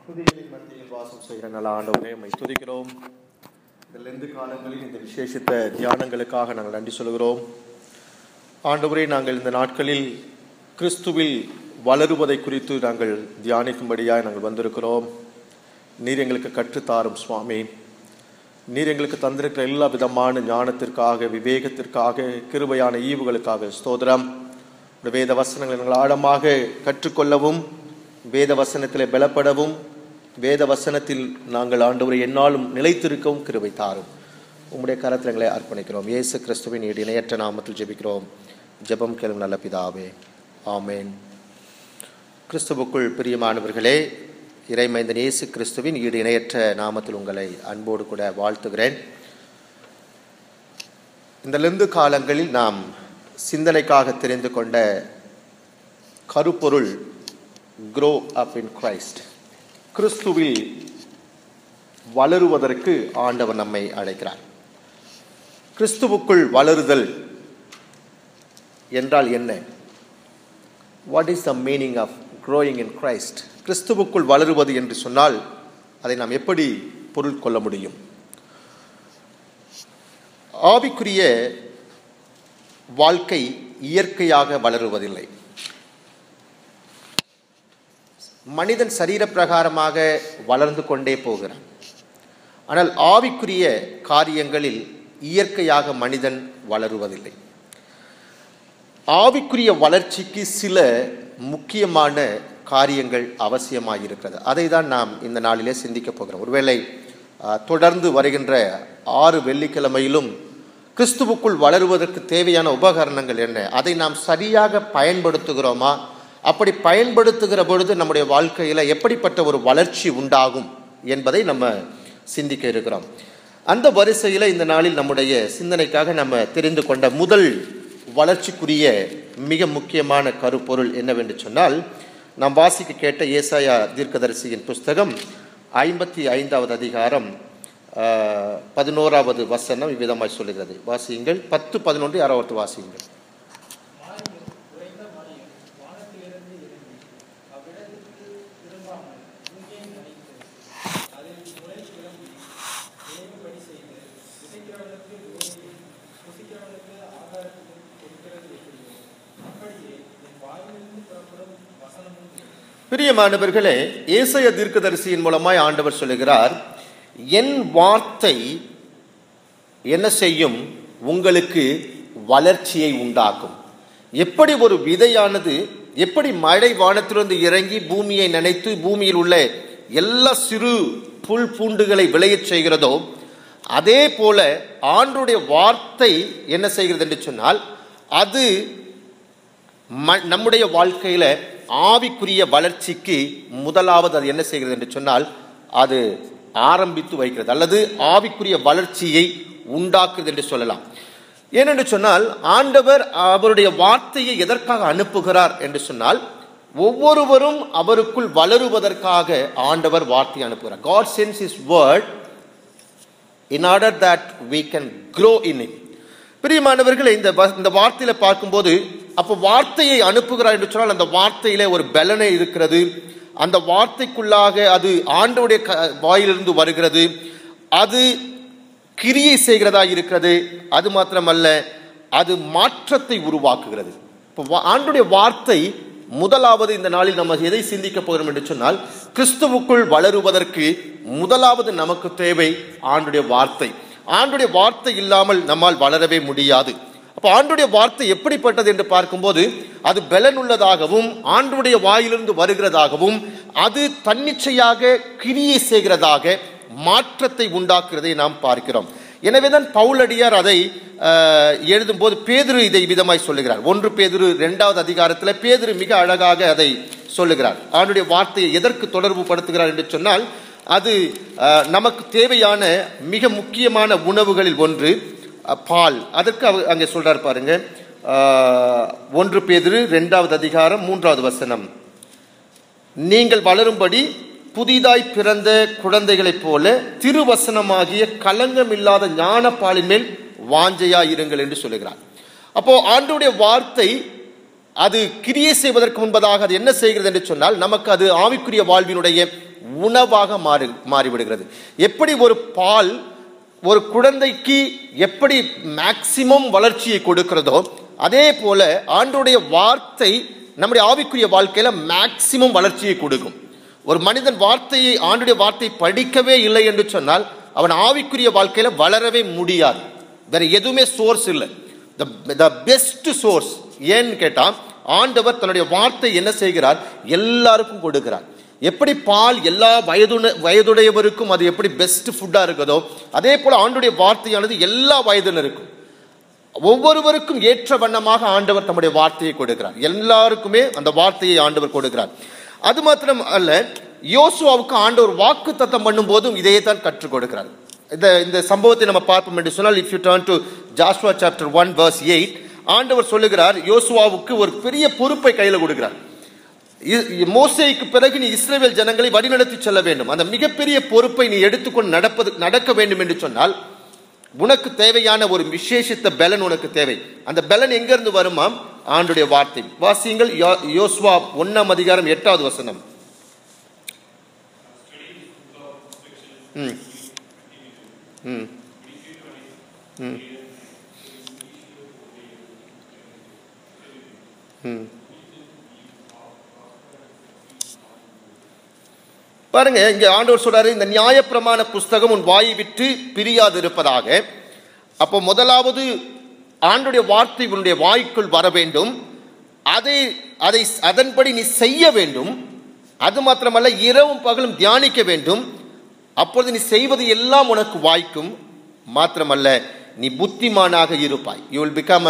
துதிகளின் மத்தியில் வாசம் செய்கிற நல்ல ஆண்டவரே உம்மை துதிக்கிறோம் இந்த லெந்து காலங்களில் இந்த விசேஷித்த தியானங்களுக்காக நாங்கள் நன்றி சொல்கிறோம் ஆண்டவரே நாங்கள் இந்த நாட்களில் கிறிஸ்துவில் வளருவதை குறித்து நாங்கள் தியானிக்கும்படியாக நாங்கள் வந்திருக்கிறோம் நீர் எங்களுக்கு கற்றுத்தாரும் சுவாமி நீர் எங்களுக்கு தந்திருக்கிற எல்லா விதமான ஞானத்திற்காக விவேகத்திற்காக கிருபையான ஈவுகளுக்காக ஸ்தோத்திரம் உடைய வேத வசனங்களை நாங்கள் ஆழமாக கற்றுக்கொள்ளவும் வேத வசனத்திலே பலப்படவும் வேத வசனத்தில் நாங்கள் ஆண்டவரை எந்நாளும் நிலைத்திருக்கவும் கிருபை தாரும் உம்முடைய கரத்தில் எங்களை அர்ப்பணிக்கிறோம் இயேசு கிறிஸ்துவின் ஈடு இணையற்ற நாமத்தில் ஜெபிக்கிறோம் ஜெபம் கேளும் நல்ல பிதாவே ஆமேன் கிறிஸ்துவுக்குள் பிரியமானவர்களே இறைமைந்தன் இயேசு கிறிஸ்துவின் ஈடு இணையற்ற நாமத்தில் உங்களை அன்போடு கூட வாழ்த்துகிறேன் இந்த லெந்து காலங்களில் நாம் சிந்தனைக்காக தெரிந்து கொண்ட கருப்பொருள் grow அப் இன் கிரைஸ்ட் கிறிஸ்துவில் வளருவதற்கு ஆண்டவர் நம்மை அழைக்கிறார் கிறிஸ்துவுக்குள் வளருதல் என்றால் என்ன what is the meaning of growing in Christ கிறிஸ்துவுக்குள் வளருவது என்று சொன்னால் அதை நாம் எப்படி பொருள் கொள்ள முடியும் ஆவிக்குரிய வாழ்க்கை இயற்கையாக வளருவதில்லை மனிதன் சரீர பிரகாரமாக வளர்ந்து கொண்டே போகிறான் ஆனால் ஆவிக்குரிய காரியங்களில் இயற்கையாக மனிதன் வளருவதில்லை ஆவிக்குரிய வளர்ச்சிக்கு சில முக்கியமான காரியங்கள் அவசியமாயிருக்கிறது அதை தான் நாம் இந்த நாளிலே சிந்திக்கப் போகிறோம் ஒருவேளை அஹ், தொடர்ந்து வருகின்ற ஆறு வெள்ளிக்கிழமையிலும் கிறிஸ்துவுக்குள் வளருவதற்கு தேவையான உபகரணங்கள் என்ன அதை நாம் சரியாக பயன்படுத்துகிறோமா அப்படி பயன்படுத்துகிற பொழுது நம்முடைய வாழ்க்கையில் எப்படிப்பட்ட ஒரு வளர்ச்சி உண்டாகும் என்பதை நம்ம சிந்திக்க இருக்கிறோம் அந்த வரிசையில் இந்த நாளில் நம்முடைய சிந்தனைக்காக நம்ம தெரிந்து கொண்ட முதல் வளர்ச்சிக்குரிய மிக முக்கியமான கருப்பொருள் என்னவென்று சொன்னால் நாம் வாசிக்க கேட்ட ஏசாயா தீர்க்கதரிசியின் புஸ்தகம் ஐம்பத்தி ஐந்தாவது அதிகாரம் ஆஹ், பதினோராவது வசனம் இவ்விதமாய் சொல்லுகிறது வாசியுங்கள் பத்து பதினொன்று யாராவது வாசியுங்கள் பிரியமானவர்களே ஏசைய தீர்க்கதரிசியின் மூலமாய் ஆண்டவர் சொல்லுகிறார் என் வார்த்தை என்ன செய்யும் உங்களுக்கு வளர்ச்சியை உண்டாக்கும் எப்படி ஒரு விதையானது எப்படி மழை வானத்திலிருந்து இறங்கி பூமியை நினைத்து பூமியில் உள்ள எல்லா சிறு புல் பூண்டுகளை விளையச் செய்கிறதோ அதே போல ஆண்டுடைய வார்த்தை என்ன செய்கிறது என்று சொன்னால் அது ம- நம்முடைய வாழ்க்கையில ஆவிக்குரிய வளர்ச்சிக்கு முதலாவது அது என்ன செய்கிறது என்று சொன்னால் அது ஆரம்பித்து வைக்கிறது அல்லது ஆவிக்குரிய வளர்ச்சியை உண்டாக்குது என்று சொல்லலாம் ஏனென்று சொன்னால் ஆண்டவர் அவருடைய வார்த்தையை எதற்காக அனுப்புகிறார் என்று சொன்னால் ஒவ்வொருவரும் அவருக்குள் வளருவதற்காக ஆண்டவர் வார்த்தையை அனுப்புகிறார் God sends his word in order that we can grow in it பிரியமானவர்களே இந்த வ- இந்த வார்த்தையில பார்க்கும்போது அப்போ வார்த்தையை அனுப்புகிறார் என்று சொன்னால் அந்த வார்த்தையில ஒரு பலனை இருக்கிறது அந்த வார்த்தைக்குள்ளாக அது ஆண்டவுடைய க- வாயிலிருந்து வருகிறது அது கிரியை செய்கிறதா இருக்கிறது அது மாத்திரமல்ல அது மாற்றத்தை உருவாக்குகிறது இப்போ வா- ஆண்டுடைய வார்த்தை முதலாவது இந்த நாளில் நம்ம எதை சிந்திக்க போகிறோம் என்று சொன்னால் கிறிஸ்துவுக்குள் வளருவதற்கு முதலாவது நமக்கு தேவை ஆண்டுடைய வார்த்தை ஆண்டுடைய வார்த்தை இல்லாமல் நம்மால் வளரவே முடியாது அப்போ ஆண்டுடைய வார்த்தை எப்படிப்பட்டது என்று பார்க்கும்போது அது பலனுள்ளதாகவும் ஆண்டுடைய வாயிலிருந்து வருகிறதாகவும் அது தன்னிச்சையாக கிரியை செய்கிறதாக மாற்றத்தை உண்டாக்குறதை நாம் பார்க்கிறோம் எனவேதான் பவுலடியார் அதை அஹ், எழுதும்போது பேதுரு இதை விதமாய் சொல்லுகிறார் ஒன்று பேதுரு இரண்டாவது அதிகாரத்தில் பேதுரு மிக அழகாக அதை சொல்லுகிறார் அவனுடைய வார்த்தையை எதற்கு தொடர்பு படுத்துகிறார் என்று சொன்னால் அது அஹ், நமக்கு தேவையான மிக முக்கியமான உணவுகளில் ஒன்று அஹ், பால் அதற்கு அவர் அங்கே சொல்றார் பாருங்க அஹ், ஒன்று பேதுரு இரண்டாவது அதிகாரம் மூன்றாவது வசனம் நீங்கள் வளரும்படி புதிதாய் பிறந்த குழந்தைகளைப் போல திருவசனமாகிய களங்கமில்லாத ஞானப்பாலின் மேல் வாஞ்சையா இருங்கள் என்று சொல்லுகிறார் அப்போ ஆண்டுடைய வார்த்தை அது கிரியை செய்வதற்கு முன்பதாக அது என்ன செய்கிறது என்று சொன்னால் நமக்கு அது ஆவிக்குரிய வாழ்வினுடைய உணவாக மாறி மாறிவிடுகிறது எப்படி ஒரு பால் ஒரு குழந்தைக்கு எப்படி மேக்சிமம் வளர்ச்சியை கொடுக்கிறதோ அதே போல ஆண்டுடைய வார்த்தை நம்முடைய ஆவிக்குரிய வாழ்க்கையில மேக்சிமம் வளர்ச்சியை கொடுக்கும் ஒரு மனிதன் வார்த்தையை ஆண்டுடைய வார்த்தை படிக்கவே இல்லை என்று சொன்னால் அவன் ஆவிக்குரிய வாழ்க்கையில வளரவே முடியாது வேற எதுவுமே சோர்ஸ் இல்லை த பெஸ்ட் சோர்ஸ் ஏன்னு கேட்டா ஆண்டவர் தன்னுடைய வார்த்தை என்ன செய்கிறார் எல்லாருக்கும் கொடுக்கிறார் எப்படி பால் எல்லா வயதுன வயதுடையவருக்கும் அது எப்படி பெஸ்ட் ஃபுட்டா இருக்குதோ அதே போல ஆண்டுடைய வார்த்தையானது எல்லா வயதினருக்கும் ஒவ்வொருவருக்கும் ஏற்ற வண்ணமாக ஆண்டவர் தம்முடைய வார்த்தையை கொடுக்கிறார் எல்லாருக்குமே அந்த வார்த்தையை ஆண்டவர் கொடுக்கிறார் அது மாத்திரம் அல்ல யோசுவாவுக்கு ஆண்டவர் வாக்கு தத்தம் பண்ணும் போதும் இதையே தான் கற்றுக் கொடுக்கிறார் இந்த இந்த சம்பவத்தை நம்ம பார்ப்போம் என்று சொன்னால் if you turn to Joshua chapter one verse eight ஆண்டவர் சொல்லுகிறார் யோசுவாவுக்கு ஒரு பெரிய பொறுப்பை கையில் கொடுக்கிறார் இ- இ- மோசேக்கு பிறகு நீ இஸ்ரேல் ஜனங்களை வழிநடத்தி செல்ல வேண்டும் அந்த மிகப்பெரிய பொறுப்பை நீ எடுத்துக்கொண்டு நடப்பது நடக்க வேண்டும் என்று சொன்னால் உனக்கு தேவையான ஒரு விசேஷித்த பலன் உனக்கு தேவை அந்த பலன் எங்கிருந்து வருமாம் ஆண்டுடைய வார்த்தை வாசியுங்கள் யோ- யோசுவா ஒன்னாம் அதிகாரம் எட்டாவது வசனம் ம் ம் ம் ம் பாருங்க இங்க ஆண்டவர் சொல்றாரு இந்த நியாயப்பிரமாண புஸ்தகம் உன் வாயை விட்டு பிரியாது இருப்பதாக அப்போ முதலாவது ஆண்டுடைய வார்த்தை உன்னுடைய வாய்க்குள் வர வேண்டும் அதை அதை அதன்படி நீ செய்ய வேண்டும் அது மாத்திரமல்ல இரவும் பகலும் தியானிக்க வேண்டும் அப்பொழுது நீ செய்வது எல்லாம் உனக்கு வாய்க்கும் மாத்திரமல்ல நீ புத்திமானாக இருப்பாய் யூ வில் பிகம்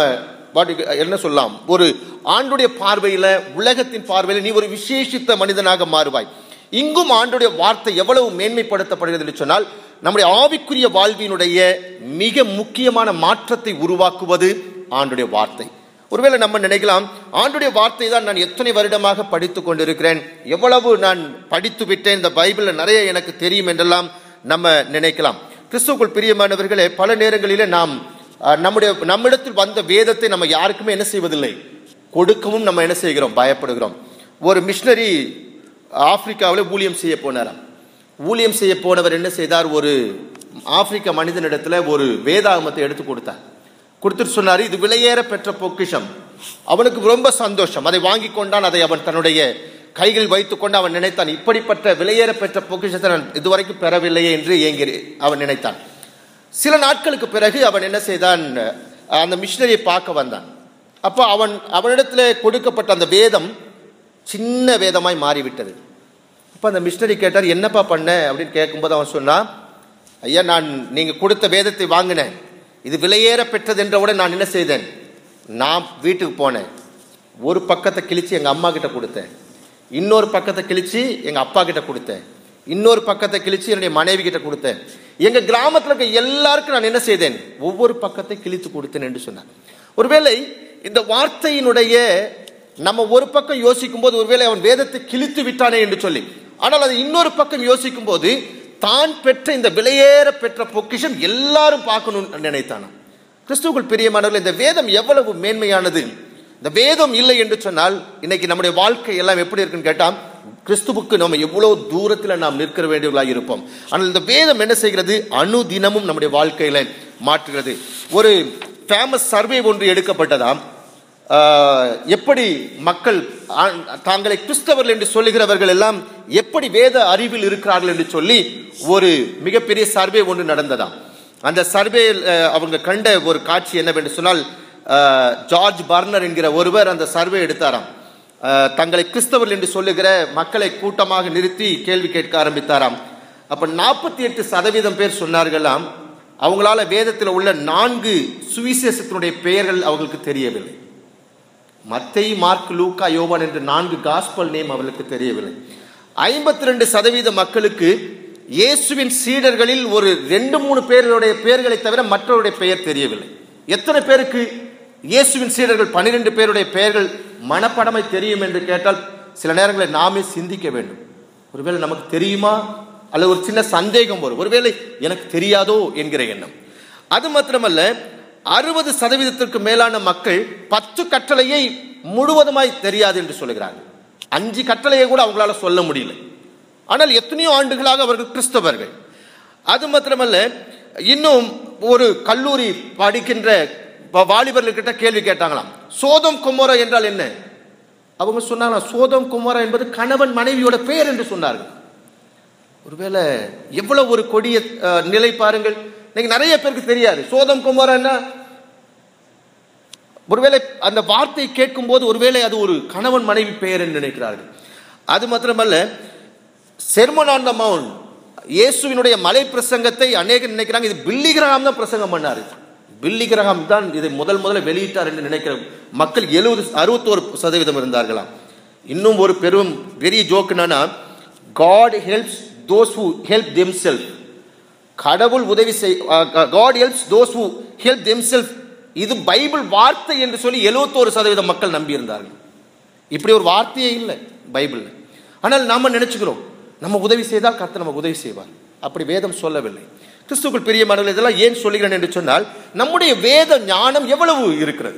என்ன சொல்லலாம் ஒரு ஆண்டுடைய பார்வையில உலகத்தின் பார்வையில நீ ஒரு விசேஷித்த மனிதனாக மாறுவாய் இங்கும் ஆண்டுடைய வார்த்தை எவ்வளவு மேன்மைப்படுத்தப்படுகிறது என்று சொன்னால் நம்முடைய ஆவிக்குரிய வாழ்வினுடைய மிக முக்கியமான மாற்றத்தை உருவாக்குவது ஆண்டுடைய வார்த்தை ஒருவேளை நம்ம நினைக்கலாம் ஆண்டுடைய வார்த்தை தான் நான் எத்தனை வருடமாக படித்து கொண்டிருக்கிறேன் எவ்வளவு நான் படித்து விட்டேன் இந்த பைபிள்ல நிறைய எனக்கு தெரியும் என்றெல்லாம் நம்ம நினைக்கலாம் கிறிஸ்துக்குள் பிரியமானவர்களே பல நேரங்களிலே நாம் அஹ், நம்முடைய நம்மிடத்தில் வந்த வேதத்தை நம்ம யாருக்குமே என்ன செய்வதில்லை கொடுக்கவும் நம்ம என்ன செய்கிறோம் பயப்படுகிறோம் ஒரு மிஷினரி ஆப்பிரிக்காவில் ஊழியம் செய்ய போனாராம் ஊழியம் செய்ய போனவர் என்ன செய்தார் ஒரு ஆப்பிரிக்க மனிதனிடத்துல ஒரு வேதாகமத்தை எடுத்து கொடுத்தார் கொடுத்துட்டு சொன்னார் இது விலையேற பெற்ற பொக்கிஷம் அவனுக்கு ரொம்ப சந்தோஷம் அதை வாங்கி கொண்டான் அதை அவன் தன்னுடைய கைகள் வைத்துக்கொண்டு அவன் நினைத்தான் இப்படிப்பட்ட விலையேற பெற்ற பொக்கிஷத்தை நான் இதுவரைக்கும் பெறவில்லையே என்று ஏங்கி அவன் நினைத்தான் சில நாட்களுக்கு பிறகு அவன் என்ன செய்தான் அந்த மிஷினரியை பார்க்க வந்தான் அப்போ அவன் அவனிடத்தில் கொடுக்கப்பட்ட அந்த வேதம் சின்ன வேதமாய் மாறிவிட்டது அப்போ அந்த மிஷினரி கேட்டார் என்னப்பா பண்ண அப்படின்னு கேட்கும்போது அவன் சொன்னான் ஐயா நான் நீங்கள் கொடுத்த வேதத்தை வாங்கினேன் இது விலையேற பெற்றது என்றவுடன் நான் என்ன செய்தேன் நான் வீட்டுக்கு போனேன் ஒரு பக்கத்தை கிழிச்சு எங்கள் அம்மா கிட்ட கொடுத்தேன் இன்னொரு பக்கத்தை கிழிச்சு எங்கள் அப்பா கிட்ட கொடுத்தேன் இன்னொரு பக்கத்தை கிழிச்சு என்னுடைய மனைவி கிட்ட கொடுத்தேன் எங்க கிராமத்தில் இருக்க எல்லாருக்கும் நான் என்ன செய்தேன் ஒவ்வொரு பக்கத்தை கிழித்து கொடுத்தேன் என்று சொன்னார் ஒருவேளை இந்த வார்த்தையினுடைய நம்ம ஒரு பக்கம் யோசிக்கும் போது ஒருவேளை அவன் வேதத்தை கிழித்து விட்டானே என்று சொல்லி ஆனால் அதை இன்னொரு பக்கம் யோசிக்கும் போது தான் பெற்ற இந்த விலையேற பெற்ற பொக்கிஷம் எல்லாரும் பார்க்கணும்னு நினைத்தானாம் கிறிஸ்துவுக்குள் பிரியமானவர்கள் இந்த வேதம் எவ்வளவு மேன்மையானது இந்த வேதம் இல்லை என்று சொன்னால் இன்னைக்கு நம்முடைய வாழ்க்கை எல்லாம் எப்படி இருக்குன்னு கேட்டா கிறிஸ்துவுக்கு நம்ம எவ்வளவு தூரத்தில் நாம் நிற்க வேண்டியவர்களாக இருப்போம் ஆனால் இந்த வேதம் என்ன செய்கிறது அனுதினமும் நம்முடைய வாழ்க்கையில மாற்றுகிறது ஒரு ஃபேமஸ் சர்வே ஒன்று எடுக்கப்பட்டதாம் ஆஹ், எப்படி மக்கள் ஆ- தாங்களை கிறிஸ்தவர்கள் என்று சொல்லுகிறவர்கள் எல்லாம் எப்படி வேத அறிவில் இருக்கிறார்கள் என்று சொல்லி ஒரு மிகப்பெரிய சர்வே ஒன்று நடந்ததாம் அந்த சர்வே அவங்க கண்ட ஒரு காட்சி என்னவென்று சொன்னால் ஆஹ், ஜார்ஜ் பர்னர் என்கிற ஒருவர் அந்த சர்வே எடுத்தாராம் ஆஹ், தங்களை கிறிஸ்தவர்கள் என்று சொல்லுகிற மக்களை கூட்டமாக நிறுத்தி கேள்வி கேட்க ஆரம்பித்தாராம் அப்ப நாற்பத்தி எட்டு சதவீதம் பேர் சொன்னார்களாம் அவங்களால வேதத்தில் உள்ள நான்கு சுவிசேஷத்தினுடைய பெயர்கள் அவர்களுக்கு தெரியவில்லை மத்தை மார்க் லூக்கா யோவான் என்ற நான்கு காஸ்பல் நேம் அவர்களுக்கு தெரியவில்லை ஐம்பத்தி ரெண்டு சதவீத மக்களுக்கு இயேசுவின் சீடர்களில் ஒரு ரெண்டு மூணு பேர்களுடைய பெயர்களை தவிர மற்றவருடைய பெயர் தெரியவில்லை எத்தனை பேருக்கு இயேசுவின் சீடர்கள் பன்னிரெண்டு பேருடைய பெயர்கள் மனப்படமை தெரியும் என்று கேட்டால் சில நேரங்களில் நாமே சிந்திக்க வேண்டும் ஒருவேளை நமக்கு தெரியுமா அல்லது ஒரு சின்ன சந்தேகம் வரும் ஒருவேளை எனக்கு தெரியாதோ என்கிற எண்ணம் அது மாத்திரமல்ல அறுபது சதவீதத்திற்கு மேலான மக்கள் பத்து கட்டளையை முழுவதுமாய் தெரியாது என்று சொல்லுகிறார்கள் அஞ்சு கட்டளையை கூட அவங்களால சொல்ல முடியல ஆனால் எத்தனையோ ஆண்டுகளாக அவர்கள் கிறிஸ்தவர்கள் அது மாத்திரமல்ல இன்னும் ஒரு கல்லூரி படிக்கின்ற வா- வாலிபர்கள்கிட்ட கேள்வி கேட்டாங்களாம் சோதம் குமோரா என்றால் என்ன அவங்க சொன்னாங்களாம் சோதம் குமாரா என்பது கணவன் மனைவியோட பெயர் என்று சொன்னார்கள் ஒருவேளை எவ்வளவு ஒரு கொடிய அஹ், நிலை பாருங்கள் இன்னைக்கு நிறைய பேருக்கு தெரியாது சோதம் குமாரன்னா ஒருவேளை அந்த வார்த்தை கேட்கும் போது ஒருவேளை அது ஒரு கணவன் மனைவி பெயர் என்று நினைக்கிறார்கள் அது மாத்திரமல்ல செர்மன் ஆன் த மவுண்ட் இயேசுவினுடைய மலை பிரசங்கத்தை அநேகர் நினைக்கிறாங்க இது பில்லி கிரகாம் தான் பிரசங்கம் பண்ணாரு பில்லி கிரகாம் தான் இதை முதல் முதல்ல வெளியிட்டார் என்று நினைக்கிற மக்கள் எழுபது அறுபத்தோரு சதவீதம் இருந்தார்களாம் இன்னும் ஒரு பெரும் பெரிய ஜோக் என்னன்னா God helps those who help them self கடவுள் உதவி செய் God helps those who help them self இது பைபிள் வார்த்தை என்று சொல்லி எழுபத்தோரு சதவீதம் மக்கள் நம்பியிருந்தார்கள் இப்படி ஒரு வார்த்தையே இல்லை பைபிள்ல ஆனால் நாம நினைச்சுக்கிறோம் நம்ம உதவி செய்தால் கர்த்தர் நமக்கு உதவி செய்வார் அப்படி வேதம் சொல்லவில்லை கிறிஸ்துக்குள் பிரியமானவர்கள் இதெல்லாம் ஏன் சொல்லுகிறேன் என்று சொன்னால் நம்முடைய வேத ஞானம் எவ்வளவு இருக்கிறது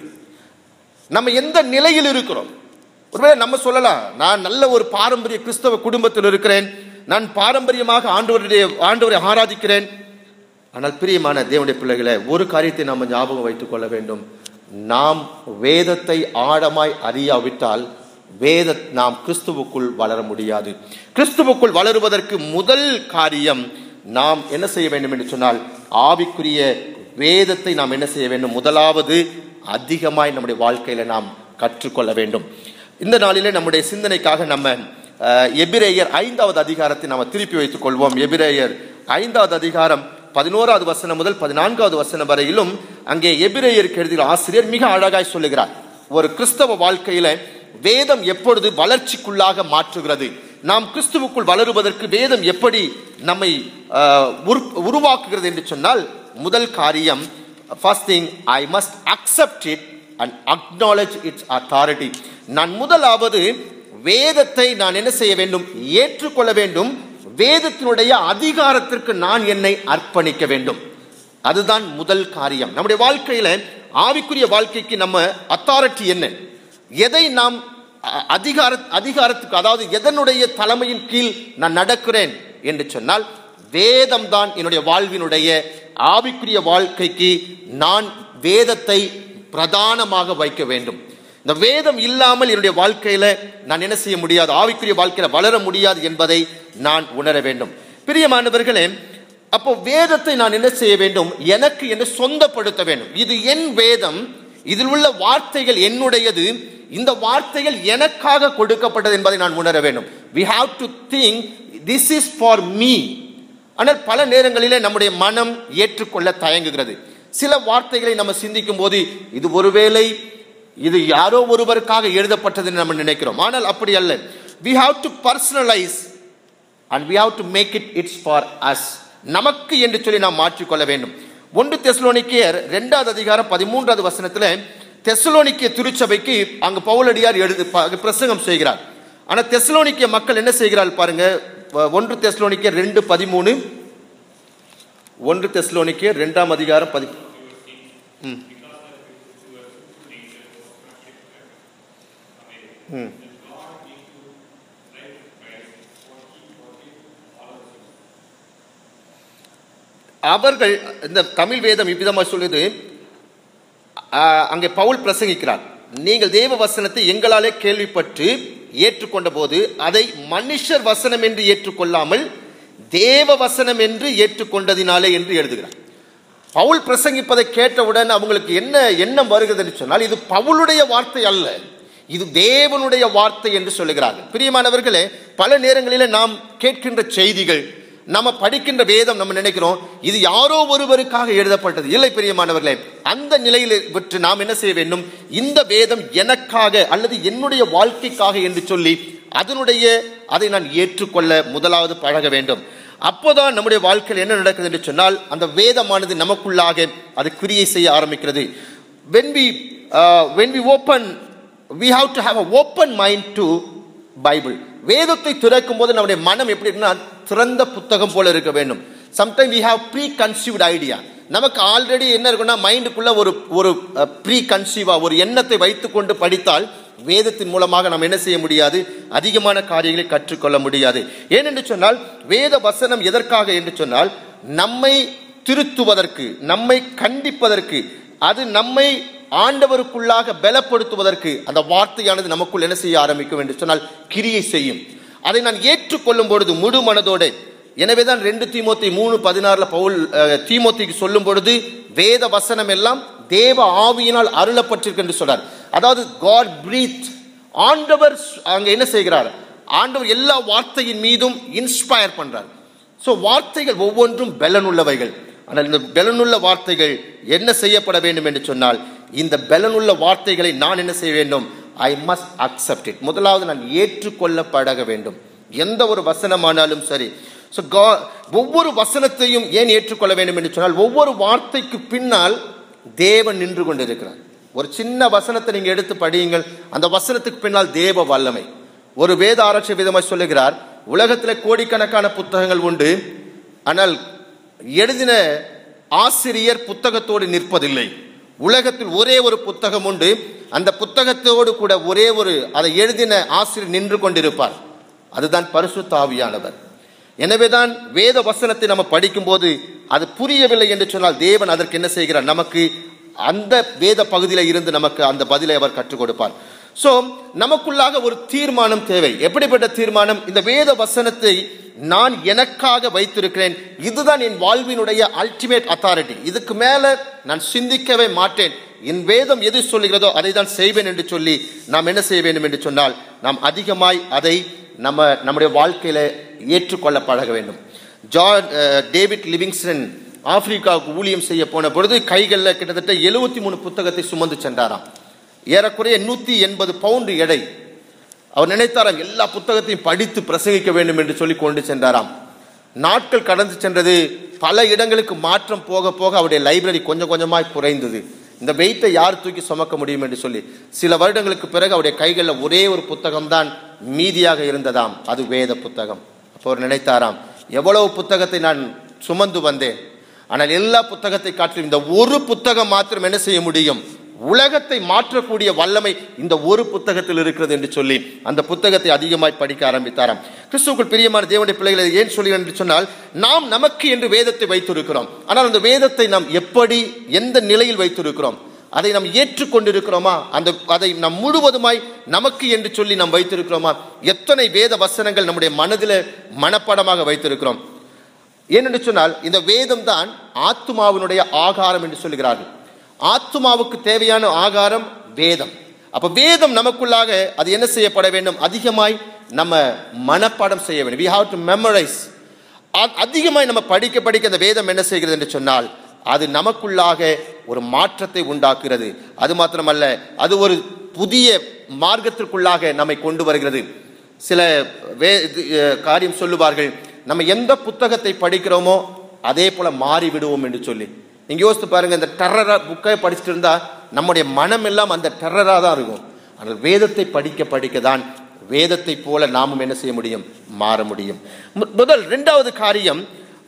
நம்ம எந்த நிலையில் இருக்கிறோம் ஒருவேளை நம்ம சொல்லலாம் நான் நல்ல ஒரு பாரம்பரிய கிறிஸ்தவ குடும்பத்தில் இருக்கிறேன் நான் பாரம்பரியமாக ஆண்டவருடைய ஆண்டவரை ஆராதிக்கிறேன் ஆனால் பிரியமான தேவனுடைய பிள்ளைகளை ஒரு காரியத்தை நாம் ஞாபகம் வைத்துக் கொள்ள வேண்டும் நாம் வேதத்தை ஆழமாய் அறியாவிட்டால் வேத நாம் கிறிஸ்துவுக்குள் வளர முடியாது கிறிஸ்துவுக்குள் வளருவதற்கு முதல் காரியம் நாம் என்ன செய்ய வேண்டும் என்று சொன்னால் ஆவிக்குரிய வேதத்தை நாம் என்ன செய்ய வேண்டும் முதலாவது அதிகமாய் நம்முடைய வாழ்க்கையில நாம் கற்றுக்கொள்ள வேண்டும் இந்த நாளிலே நம்முடைய சிந்தனைக்காக நம்ம அஹ், எபிரேயர் ஐந்தாவது அதிகாரத்தை நாம் திருப்பி வைத்துக் கொள்வோம் எபிரேயர் ஐந்தாவது அதிகாரம் பதினோராவது வசனம் முதல் பதினான்காவது வசனம் வரையிலும் அங்கே எபிரேயருக்கு எழுதிய ஆசிரியர் மிக அழகாய் சொல்லுகிறார் ஒரு கிறிஸ்தவ வாழ்க்கையில வேதம் எப்பொழுது வளர்ச்சிக்குள்ளாக மாற்றுகிறது நாம் கிறிஸ்துவுக்குள் வளருவதற்கு வேதம் எப்படி நம்மை அஹ், உரு- உருவாக்குகிறது என்று சொன்னால் முதல் காரியம் first thing I must accept it and acknowledge its authority நான் முதலாவது வேதத்தை நான் என்ன செய்ய வேண்டும் ஏற்றுக்கொள்ள வேண்டும் வேதத்தினுடைய அதிகாரத்திற்கு நான் என்னை அர்ப்பணிக்க வேண்டும் அதுதான் முதல் காரியம் நம்முடைய வாழ்க்கையில ஆவிக்குரிய வாழ்க்கைக்கு நம்ம அத்தாரிட்டி என்ன எதை நாம் அ- அதிகார அதிகாரத்துக்கு அதாவது எதனுடைய தலைமையின் கீழ் நான் நடக்கிறேன் என்று சொன்னால் வேதம் தான் என்னுடைய வாழ்வினுடைய ஆவிக்குரிய வாழ்க்கைக்கு நான் வேதத்தை பிரதானமாக வைக்க வேண்டும் இந்த வேதம் இல்லாமல் என்னுடைய வாழ்க்கையில நான் என்ன செய்ய முடியாது ஆவிக்குரிய வாழ்க்கையில வளர முடியாது என்பதை நான் உணர வேண்டும் பிரியமானவர்களே அப்போ வேதத்தை நான் என்ன செய்ய வேண்டும் எனக்கு என்று சொந்தப்படுத்த வேண்டும் இது என் வேதம் இதில் உள்ள வார்த்தைகள் என்னுடையது இந்த வார்த்தைகள் எனக்காக கொடுக்கப்பட்டது என்பதை நான் உணர வேண்டும் we have to think this is for me ஆனால் பல நேரங்களிலே நம்முடைய மனம் ஏற்றுக்கொள்ள தயங்குகிறது சில வார்த்தைகளை நம்ம சிந்திக்கும் போது இது ஒருவேளை இது யாரோ ஒருவருக்காக எழுதப்பட்டது என்று நம்ம நினைக்கிறோம் ஆனால் அப்படி அல்ல we have to personalize and we have to make it it's for us நமக்கு என்று சொல்லி நாம் மாற்றிக்கொள்ள வேண்டும் ஒன்று தெசலோனிக்கேயர் இரண்டாவது அதிகாரம் பதிமூன்றாவது வசனத்துல தெசலோனிக்கிய திருச்சபைக்கு அங்கு பவுலடியார் எழுது ப- பிரசங்கம் செய்கிறார் ஆனா தெசலோனிக்கிய மக்கள் என்ன செய்கிறார் பாருங்க வ- ஒன்று தெசலோனிக்கேயர் ரெண்டு பதிமூணு ஒன்று தெசலோனிக்கேயர் இரண்டாம் அதிகாரம் பதி ம். ம். அவர்கள் இந்த தமிழ் வேதம் இவ்விதமாக சொல்லுது ஆஹ், அங்கே பவுல் பிரசங்கிக்கிறார் நீங்கள் தேவ வசனத்தை எங்களாலே கேள்விப்பட்டு ஏற்றுக்கொண்ட போது அதை மனுஷர் வசனம் என்று ஏற்றுக்கொள்ளாமல் தேவ வசனம் என்று ஏற்றுக்கொண்டதினாலே என்று எழுதுகிறார் பவுல் பிரசங்கிப்பதை கேட்டவுடன் அவங்களுக்கு என்ன எண்ணம் வருகிறது என்று சொன்னால் இது பவுலுடைய வார்த்தை அல்ல இது தேவனுடைய வார்த்தை என்று சொல்லுகிறார்கள் பிரியமானவர்களே பல நேரங்களிலே நாம் கேட்கின்ற செய்திகள் நம்ம படிக்கின்ற வேதம் நம்ம நினைக்கிறோம் இது யாரோ ஒருவருக்காக எழுதப்பட்டது இல்லை பிரியமானவர்களே அந்த நிலையில் விட்டு நாம் என்ன செய்ய வேண்டும் இந்த வேதம் எனக்காக அல்லது என்னுடைய வாழ்க்கைக்காக என்று சொல்லி அதனுடைய அதை நான் ஏற்றுக்கொள்ள முதலாவது பழக வேண்டும் அப்போதான் நம்முடைய வாழ்க்கையில் என்ன நடக்குது என்று சொன்னால் அந்த வேதமானது நமக்குள்ளாக அது கிரியை செய்ய ஆரம்பிக்கிறது when we uh, when we open we have to have a open mind to Bible வேதத்தை திறக்கும் போது நம்முடைய மனம் எப்படி இருக்குன்னா திறந்த புத்தகம் போல இருக்க வேண்டும் sometime we have preconceived idea நமக்கு ஆல்ரெடி என்ன இருக்குன்னா மைண்டுக்குள்ள ஒரு ஒரு ப்ரீ கன்சீவா ஒரு எண்ணத்தை வைத்துக்கொண்டு படித்தால் வேதத்தின் மூலமாக நாம் என்ன செய்ய முடியாது அதிகமான காரியங்களை கற்றுக்கொள்ள முடியாது ஏனென்று சொன்னால் வேத வசனம் எதற்காக என்று சொன்னால் நம்மை திருத்துவதற்கு நம்மை கண்டிப்பதற்கு அது நம்மை ஆண்டவருக்குள்ளாக பலப்படுத்துவதற்கு அந்த வார்த்தையானது நமக்குள் என்ன செய்ய ஆரம்பிக்கும் என்று சொன்னால் கிரியை செய்யும் அதை நான் ஏற்றுக்கொள்ளும் பொழுது முழு மனதோடு எனவேதான் ரெண்டு தீமோத்தி மூணு பதினாறுல பவுல் அஹ், தீமோத்திக்கு சொல்லும் பொழுது வேத வசனம் எல்லாம் தேவ ஆவியினால் அருளப்பட்டிருக்கு என்று சொல்றார் அதாவது காட் பிரீத் ஆண்டவர் அங்க என்ன செய்கிறார் ஆண்டவர் எல்லா வார்த்தையின் மீதும் இன்ஸ்பயர் பண்றார் ஸோ வார்த்தைகள் ஒவ்வொன்றும் பலனுள்ளவைகள் ஆனால் இந்த பலனுள்ள வார்த்தைகள் என்ன செய்யப்பட வேண்டும் என்று சொன்னால் இந்த பலனுள்ள வார்த்தைகளை நான் என்ன செய்ய வேண்டும் ஐ மஸ்ட் அக்செப்ட் இட் முதலாவது நான் ஏற்றுக்கொள்ளப்பட வேண்டும் எந்த ஒரு வசனமானாலும் சரி ஸோ ஒவ்வொரு வசனத்தையும் ஏன் ஏற்றுக்கொள்ள வேண்டும் என்று சொன்னால் ஒவ்வொரு வார்த்தைக்கு பின்னால் தேவன் நின்று கொண்டிருக்கிறார் ஒரு சின்ன வசனத்தை நீங்க எடுத்து படியுங்கள் அந்த வசனத்துக்கு பின்னால் தேவ வல்லமை ஒரு வேத ஆராய்ச்சி விதமாய் சொல்லுகிறார் உலகத்தில் கோடிக்கணக்கான புத்தகங்கள் உண்டு ஆனால் எழுதின ஆசிரியர் புத்தகத்தோடு நிற்பதில்லை உலகத்தில் ஒரே ஒரு புத்தகம் உண்டு அந்த புத்தகத்தோடு கூட ஒரே ஒரு அதை எழுதின ஆசிரியர் நின்று கொண்டிருப்பார் அதுதான் பரிசுத்த ஆவியானவர் எனவேதான் வேத வசனத்தை நம்ம படிக்கும்போது அது புரியவில்லை என்று சொன்னால் தேவன் அதற்கு என்ன செய்கிறார் நமக்கு அந்த வேத பகுதியில் இருந்து நமக்கு அந்த பதிலை அவர் கற்றுக் கொடுப்பார் ஸோ நமக்குள்ளாக ஒரு தீர்மானம் தேவை எப்படிப்பட்ட தீர்மானம் இந்த வேத வசனத்தை நான் எனக்காக வைத்திருக்கிறேன் இதுதான் என் வாழ்வினுடைய அல்டிமேட் அத்தாரிட்டி இதுக்கு மேல நான் சிந்திக்கவே மாட்டேன் என் வேதம் எது சொல்லுகிறதோ அதை தான் செய்வேன் என்று சொல்லி நாம் என்ன செய்ய வேண்டும் என்று சொன்னால் நாம் அதிகமாய் அதை நம்ம நம்முடைய வாழ்க்கையில ஏற்றுக்கொள்ள பழக வேண்டும் ஜார்ஜ் அஹ், டேவிட் லிவிங்ஸ்டன் ஆப்பிரிக்காவுக்கு ஊழியம் செய்ய போன பொழுது கைகளில் கிட்டத்தட்ட எழுபத்தி மூணு புத்தகத்தை சுமந்து சென்றாராம் ஏறக்குறைய நூத்தி எண்பது பவுண்டு எடை அவர் நினைத்தாராம் எல்லா புத்தகத்தையும் படித்து பிரசங்கிக்க வேண்டும் என்று சொல்லி கொண்டு சென்றாராம் நாட்கள் கடந்து சென்றது பல இடங்களுக்கு மாற்றம் போக போக அவருடைய லைப்ரரி கொஞ்சம் கொஞ்சமாய் குறைந்தது இந்த வெயிட்டை யார் தூக்கி சுமக்க முடியும் என்று சொல்லி சில வருடங்களுக்கு பிறகு அவருடைய கைகளில் ஒரே ஒரு புத்தகம் தான் மீதியாக இருந்ததாம் அது வேத புத்தகம் அப்போ அவர் நினைத்தாராம் எவ்வளவு புத்தகத்தை நான் சுமந்து வந்தேன் ஆனால் எல்லா புத்தகத்தை காட்டிலும் இந்த ஒரு புத்தகம் மாத்திரம் என்ன செய்ய முடியும் உலகத்தை மாற்றக்கூடிய வல்லமை இந்த ஒரு புத்தகத்தில் இருக்கிறது என்று சொல்லி அந்த புத்தகத்தை அதிகமாய் படிக்க ஆரம்பித்தாராம் கிறிஸ்துவுக்குள் பிரியமான தேவனுடைய பிள்ளைகளை ஏன் சொல்கிறேன் என்று சொன்னால் நாம் நமக்கு என்று வேதத்தை வைத்திருக்கிறோம் ஆனால் அந்த வேதத்தை நாம் எப்படி எந்த நிலையில் வைத்திருக்கிறோம் அதை நாம் ஏற்றுக்கொண்டிருக்கிறோமா அந்த அதை நாம் முழுவதுமாய் நமக்கு என்று சொல்லி நாம் வைத்திருக்கிறோமா எத்தனை வேத வசனங்கள் நம்முடைய மனதில் மனப்பாடமாக வைத்திருக்கிறோம் ஏனென்று சொன்னால் இந்த வேதம் தான் ஆத்மாவினுடைய ஆகாரம் என்று சொல்லுகிறார்கள் ஆத்மாவுக்கு தேவையான ஆகாரம் வேதம் அப்ப வேதம் நமக்குள்ளாக அது என்ன செய்யப்பட வேண்டும் அதிகமாய் நம்ம மனப்பாடம் செய்ய வேண்டும் we have to memorize அ- அதிகமாய் நம்ம படிக்க படிக்க அந்த வேதம் என்ன செய்கிறது என்று சொன்னால் அது நமக்குள்ளாக ஒரு மாற்றத்தை உண்டாக்குகிறது அது மாத்திரமல்ல அது ஒரு புதிய மார்க்கத்திற்குள்ளாக நம்மை கொண்டு வருகிறது சில வே இது, அஹ், காரியம் சொல்லுவார்கள் நம்ம எந்த புத்தகத்தை படிக்கிறோமோ அதே போல மாறி விடுவோம் என்று சொல்லி நீங்க யோசித்து பாருங்க இந்த டெரரா புக்கை படிச்சுட்டு இருந்தா நம்முடைய மனம் எல்லாம் அந்த டெரரா தான் இருக்கும் ஆனால் வேதத்தை படிக்க படிக்க தான் வேதத்தை போல நாமும் என்ன செய்ய முடியும் மாற முடியும் மு- முதல் இரண்டாவது காரியம்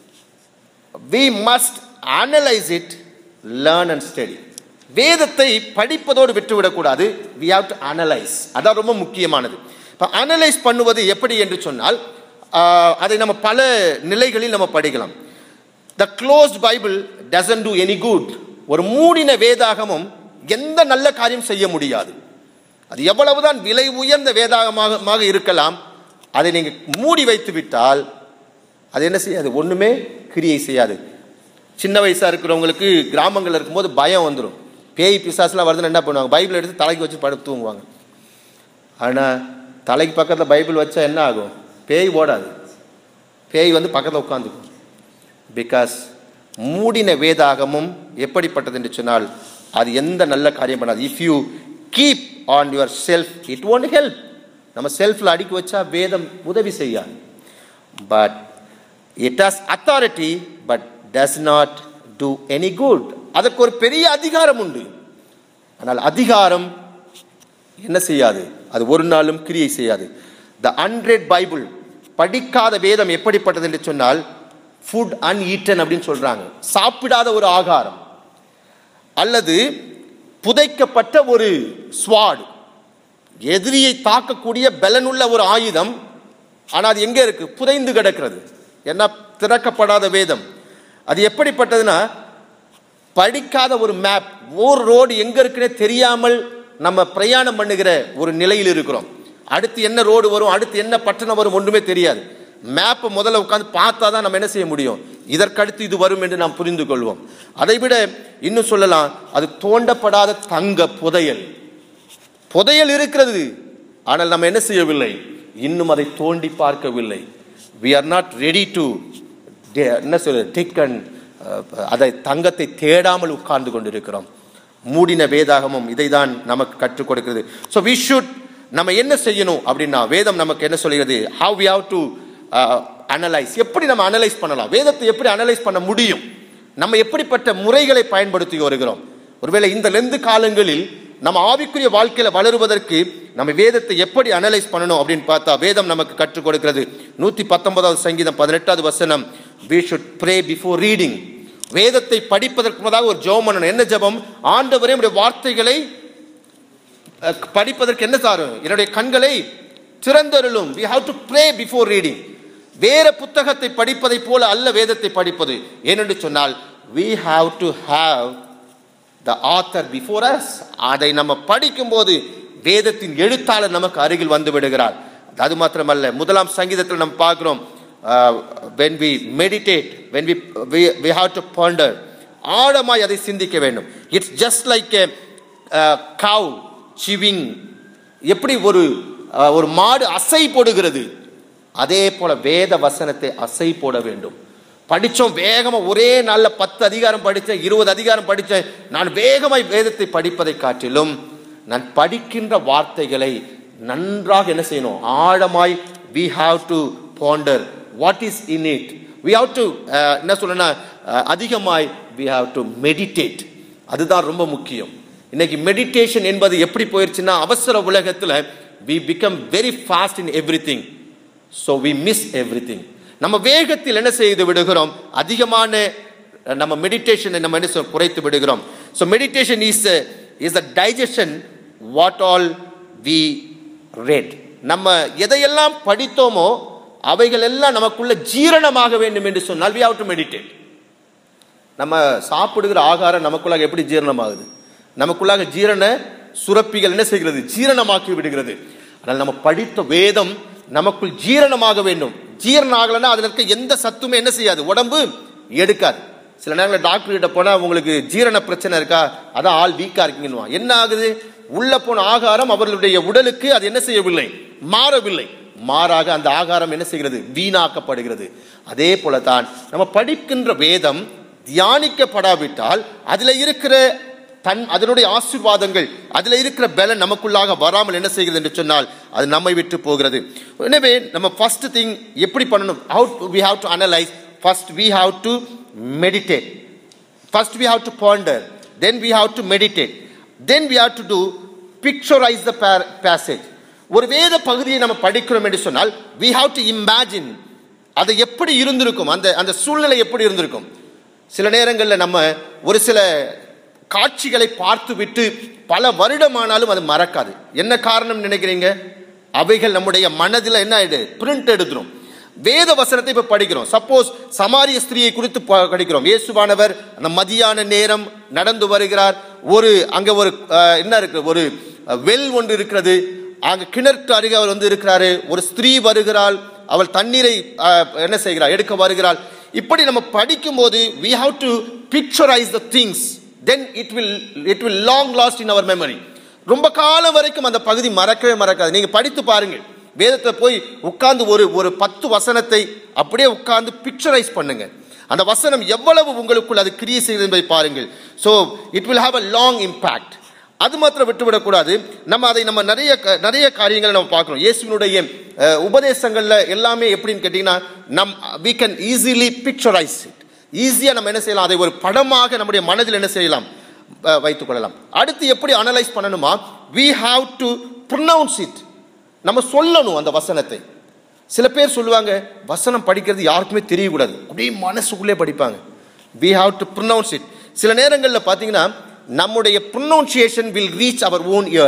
we must analyze it learn and study வேதத்தை படிப்பதோடு விட்டுவிடக்கூடாது we have to analyze அதான் ரொம்ப முக்கியமானது இப்போ அனலைஸ் பண்ணுவது எப்படி என்று சொன்னால் ஆஹ், அதை நம்ம பல நிலைகளில் நம்ம படிக்கலாம் the closed Bible doesn't do any good ஒரு மூடின வேதாகமும் எந்த நல்ல காரியம் செய்ய முடியாது அது எவ்வளவுதான் விலை உயர்ந்த வேதாகமாக மாக இருக்கலாம் அதை நீங்கள் மூடி வைத்து விட்டால் அது என்ன செய்யாது ஒண்ணுமே கிரியை செய்யாது சின்ன வயசா இருக்கிறவங்களுக்கு கிராமங்கள்ல இருக்கும்போது பயம் வந்துடும் பேய் பிசாசுலாம் வருதுன்னு என்ன பண்ணுவாங்க பைபிள் எடுத்து தலைக்கு வச்சு படுத்து தூங்குவாங்க ஆனா தலைக்கு பக்கத்துல பைபிள் வச்சா என்ன ஆகும் பேய் ஓடாது பேய் வந்து பக்கத்துல உட்காந்துக்கும் பிகாஸ் மூடின வேதாகமும் எப்படிப்பட்டது என்று சொன்னால் அது எந்த நல்ல காரியம் பண்ணாது if you keep on your self it won't help நம்ம செல்ஃப்ல அடுக்கி வச்சா வேதம் உதவி செய்யாது but it has authority but does not do any good அதற்கு ஒரு பெரிய அதிகாரம் உண்டு ஆனால் அதிகாரம் என்ன செய்யாது அது ஒரு நாளும் கிரியை செய்யாது த அன்ரெட் பைபிள் படிக்காத வேதம் எப்படிப்பட்டது என்று சொன்னால் ஃபுட் அன்ஈட்டன் அப்படின்னு சொல்றாங்க சாப்பிடாத ஒரு ஆகாரம் அல்லது புதைக்கப்பட்ட ஒரு ஸ்வாட் எதிரியை தாக்கக்கூடிய பலனுள்ள ஒரு ஆயுதம் ஆனால் அது எங்கே இருக்கு புதைந்து கிடக்கிறது என்ன திறக்கப்படாத வேதம் அது எப்படிப்பட்டதுன்னா படிக்காத ஒரு மேப் ஒரு ரோடு எங்க இருக்குன்னே தெரியாமல் நம்ம பிரயாணம் பண்ணுகிற ஒரு நிலையில் இருக்கிறோம் அடுத்து என்ன ரோடு வரும் அடுத்து என்ன பட்டணம் வரும் ஒன்றுமே தெரியாது மேப்பை முதல்ல உட்காந்து பார்த்தா தான் நம்ம என்ன செய்ய முடியும் இதற்கடுத்து இது வரும் என்று நாம் புரிந்து கொள்வோம் அதை விட இன்னும் சொல்லலாம் அது தோண்டப்படாத தங்க புதையல் புதையல் இருக்கிறது ஆனால் நம்ம என்ன செய்யவில்லை இன்னும் அதை தோண்டி பார்க்கவில்லை we are not ready to என்ன சொல்ற டிக் அண்ட் அதை தங்கத்தை தேடாமல் உட்கார்ந்து கொண்டிருக்கிறோம் மூடின வேதாகமும் இதை தான் நமக்கு கற்றுக் கொடுக்கிறது ஸோ வி ஷுட் நம்ம என்ன செய்யணும் அப்படின்னா வேதம் நமக்கு என்ன சொல்கிறது how we have to analyse எப்படி நம்ம அனலைஸ் பண்ணலாம் வேதத்தை எப்படி அனலைஸ் பண்ண முடியும் நம்ம எப்படிப்பட்ட முறைகளை பயன்படுத்தி வருகிறோம் ஒருவேளை இந்த லெந்து காலங்களில் நம்ம ஆவிக்குரிய வாழ்க்கையில வளருவதற்கு நம்ம வேதத்தை எப்படி அனலைஸ் பண்ணணும் அப்படின்னு பார்த்தா வேதம் நமக்கு கற்றுக் கொடுக்கிறது நூத்தி பத்தொன்பதாவது சங்கீதம் பதினெட்டாவது வசனம் we should pray before reading வேதத்தை படிப்பதற்கு முன்னதாக ஒரு ஜெபம் பண்ணணும் என்ன ஜெபம் ஆண்டவரே உடைய வார்த்தைகளை அஹ், படிப்பதற்கு என்ன சாரும் என்னுடைய கண்களை திறந்தருளும் we have to pray before reading வேற புத்தகத்தை படிப்பதை போல அல்ல வேதத்தை படிப்பது ஏனென்று சொன்னால் we have to have the author before us அதை நம்ம படிக்கும்போது வேதத்தின் எழுத்தாளர் நமக்கு அருகில் வந்து விடுகிறார் அது மாத்திரமல்ல முதலாம் சங்கீதத்தில் நம்ம பார்க்கிறோம் uh, when we meditate when we, we we have to ponder ஆழமாய் அதை சிந்திக்க வேண்டும் it's just like cow chewing எப்படி ஒரு uh, ஒரு மாடு அசை போடுகிறது அதே போல வேத வசனத்தை அசை போட வேண்டும் படிச்சோம் வேகமா ஒரே நாள்ல பத்து அதிகாரம் படித்தேன் இருபது அதிகாரம் படித்தேன் நான் வேகமாய் வேதத்தை படிப்பதை காட்டிலும் நான் படிக்கின்ற வார்த்தைகளை நன்றாக என்ன செய்யணும் ஆழமாய் we have to ponder what is in it we have to uh, என்ன சொல்லணும்னா uh, அதிகமாய் we have to meditate அதுதான் ரொம்ப முக்கியம் இன்னைக்கு மெடிடேஷன் என்பது எப்படி போயிருச்சுன்னா அவசர உலகத்துல we become very fast in everything so we miss everything நம்ம வேகத்தில் என்ன செய்து விடுகிறோம் அதிகமான அஹ், நம்ம மெடிடேஷனை நம்ம என்ன சொல்ல- குறைத்து விடுகிறோம் so meditation is is a digestion what all we read நம்ம எதையெல்லாம் படித்தோமோ அவைகள் எல்லாம் நமக்குள்ள ஜீரணமாக வேண்டும் என்று சொன்னால் வி ஹவ் டு மெடிடேட் நம்ம சாப்பிடுகிற ஆகாரம் நமக்குள்ளாக எப்படி ஜீரணமாகுது நமக்குள்ளாக ஜீரண சுரப்பிகள் என்ன செய்கிறது ஜீரணமாக்கி விடுகிறது ஆனால் நம்ம படித்த வேதம் நமக்குள் ஜீரணமாக வேண்டும் ஜீரணம் ஆகலைன்னா அதில் இருக்க எந்த சத்துமே என்ன செய்யாது உடம்பு எடுக்காது சில நேரங்களில் டாக்டர் கிட்ட போனா உங்களுக்கு ஜீரண பிரச்சனை இருக்கா அதான் ஆள் வீக்கா இருக்கீங்கன்னு என்ன ஆகுது உள்ள போன ஆகாரம் அவர்களுடைய உடலுக்கு அது என்ன செய்யவில்லை மாறவில்லை மாறாக அந்த ஆகாரம் என்ன செய்கிறது வீணாக்கப்படுகிறது அதே போலதான் நம்ம படிக்கின்ற வேதம் தியானிக்கப்படாவிட்டால் அதுல இருக்கிற தன் அதனுடைய ஆசீர்வாதங்கள் அதுல இருக்கிற பலன் நமக்குள்ளாக வராமல் என்ன செய்கிறது என்று சொன்னால் அது நம்மை விட்டு போகிறது எனவே நம்ம ஃபர்ஸ்ட் திங் எப்படி பண்ணணும் how we have to analyse first we have to meditate first we have to ponder then we have to meditate then we have to do picturise the passage ஒரு வேத பகுதியை நம்ம படிக்கிறோம் என்று சொன்னால் வி ஹாவ் டு இமேஜின் அது எப்படி இருந்திருக்கும் அந்த அந்த சூழ்நிலை எப்படி இருந்திருக்கும் சில நேரங்களில் நம்ம ஒரு சில காட்சிகளை பார்த்து விட்டு பல வருடமானாலும் அது மறக்காது என்ன காரணம் நினைக்கிறீங்க அவைகள் நம்முடைய மனதில் என்ன ஆயிடு பிரிண்ட் எடுத்துரும் வேத வசனத்தை இப்ப படிக்கிறோம் சப்போஸ் சமாரிய ஸ்திரியை குறித்து ப- படிக்கிறோம் இயேசுவானவர் அந்த மதியான நேரம் நடந்து வருகிறார் ஒரு அங்க ஒரு அஹ், என்ன இருக்கு ஒரு வெல் ஒன்று இருக்கிறது அங்க கிணற்று அருகே அவர் வந்து இருக்கிறாரு ஒரு ஸ்திரீ வருகிறாள் அவள் தண்ணீரை அஹ், என்ன செய்கிறாள் எடுக்க வருகிறாள் இப்படி நம்ம படிக்கும்போது we have to picturize the things then it will it will long last in our memory ரொம்ப காலம் வரைக்கும் அந்த பகுதி மறக்கவே மறக்காது நீங்க படித்து பாருங்க வேதத்தை போய் உட்கார்ந்து ஒரு ஒரு பத்து வசனத்தை அப்படியே உட்கார்ந்து பிக்சரைஸ் பண்ணுங்க அந்த வசனம் எவ்வளவு உங்களுக்குள் அது கிரியை செய்து என்பதை பாருங்கள் so it will have a long impact அது மாத்திரம் விட்டுவிடக்கூடாது நம்ம அதை நம்ம நிறைய க- நிறைய காரியங்களை நம்ம பார்க்கிறோம் இயேசுவினுடைய அஹ், உபதேசங்கள்ல எல்லாமே எப்படின்னு கேட்டீங்கன்னா நம் we can easily picturize it ஈஸியா நம்ம என்ன செய்யலாம் அதை ஒரு படமாக நம்முடைய மனதில் என்ன செய்யலாம் அஹ், வைத்துக் கொள்ளலாம் அடுத்து எப்படி அனலைஸ் பண்ணணுமா we have to pronounce it நம்ம சொல்லணும் அந்த வசனத்தை சில பேர் சொல்லுவாங்க வசனம் படிக்கிறது யாருக்குமே தெரியக்கூடாது அப்படியே மனசுக்குள்ளே படிப்பாங்க we have to pronounce it சில நேரங்களில் பார்த்தீங்கன்னா நம்முடைய pronunciation will reach our own ear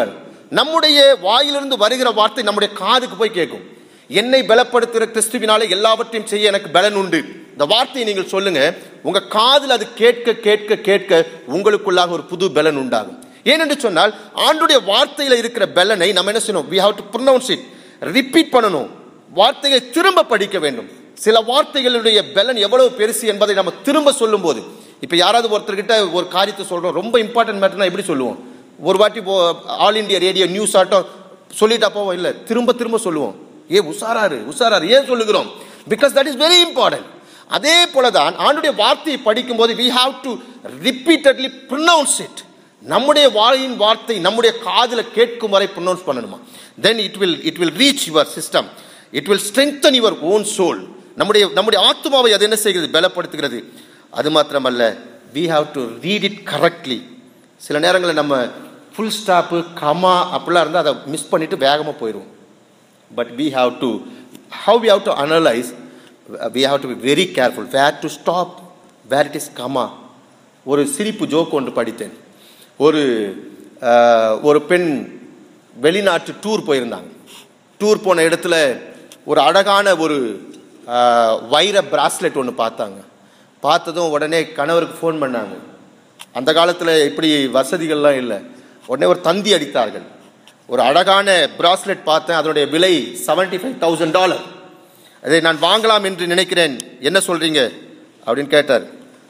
நம்முடைய வாயிலிருந்து வருகிற வார்த்தை நம்முடைய காதுக்கு போய் கேட்கும் என்னை பலப்படுத்துகிற கிறிஸ்துவினாலே எல்லாவற்றையும் செய்ய எனக்கு பலன் உண்டு இந்த வார்த்தையை நீங்கள் சொல்லுங்க உங்க காதில் அது கேட்க கேட்க கேட்க உங்களுக்குள்ளாக ஒரு புது பலன் உண்டாகும் ஏனென்று சொன்னால் ஆண்டுடைய வார்த்தையில இருக்கிற பலனை நம்ம என்ன செய்யணும் we have to pronounce it repeat பண்ணணும் வார்த்தையை திரும்ப படிக்க வேண்டும் சில வார்த்தைகளுடைய பலன் எவ்வளவு பெருசு என்பதை நம்ம திரும்ப சொல்லும்போது இப்போ யாராவது ஒருத்தர்கிட்ட ஒரு காரியத்தை சொல்றோம் ரொம்ப இம்பார்ட்டன்ட் மேட்டர்னா எப்படி சொல்லுவோம் ஒரு வாட்டி போ ஆல் இந்தியா ரேடியோ நியூஸ் ஆட்டம் சொல்லிட்டா போவோம் இல்லை திரும்ப திரும்ப சொல்லுவோம் ஏ உஷாராரு உஷாராரு ஏன் சொல்லுகிறோம் because that is very important அதே போலதான் ஆண்டுடைய வார்த்தையை படிக்கும்போது we have to repeatedly pronounce it நம்முடைய வாயின் வார்த்தை நம்முடைய காதுல கேட்கும் வரை ப்ரொனவுன்ஸ் பண்ணணுமா then it will it will reach your system it will strengthen your own soul நம்முடைய நம்முடைய ஆத்மாவை அது என்ன செய்கிறது பலப்படுத்துகிறது அது மாத்திரமல்ல we have to read it correctly சில நேரங்களில் நம்ம ஃபுல் ஸ்டாப்பு கமா அப்படிலாம் இருந்தால் அதை மிஸ் பண்ணிட்டு வேகமாக போயிடுவோம் but we have to how we have to analyze we have to be very careful where to stop where it is comma ஒரு சிரிப்பு ஜோக் ஒன்று படித்தேன் ஒரு அஹ், ஒரு பெண் வெளிநாட்டு டூர் போயிருந்தாங்க டூர் போன இடத்துல ஒரு அழகான ஒரு அஹ், வைர பிராஸ்லெட் ஒன்று பார்த்தாங்க பார்த்ததும் உடனே கணவருக்கு ஃபோன் பண்ணாங்க அந்த காலத்தில் இப்படி வசதிகள்லாம் இல்லை உடனே ஒரு தந்தி அடித்தார்கள் ஒரு அழகான பிராஸ்லெட் பார்த்தேன் அதனுடைய விலை செவன்டி ஃபைவ் தௌசண்ட் டாலர் அதை நான் வாங்கலாம் என்று நினைக்கிறேன் என்ன சொல்றீங்க அப்படின்னு கேட்டார்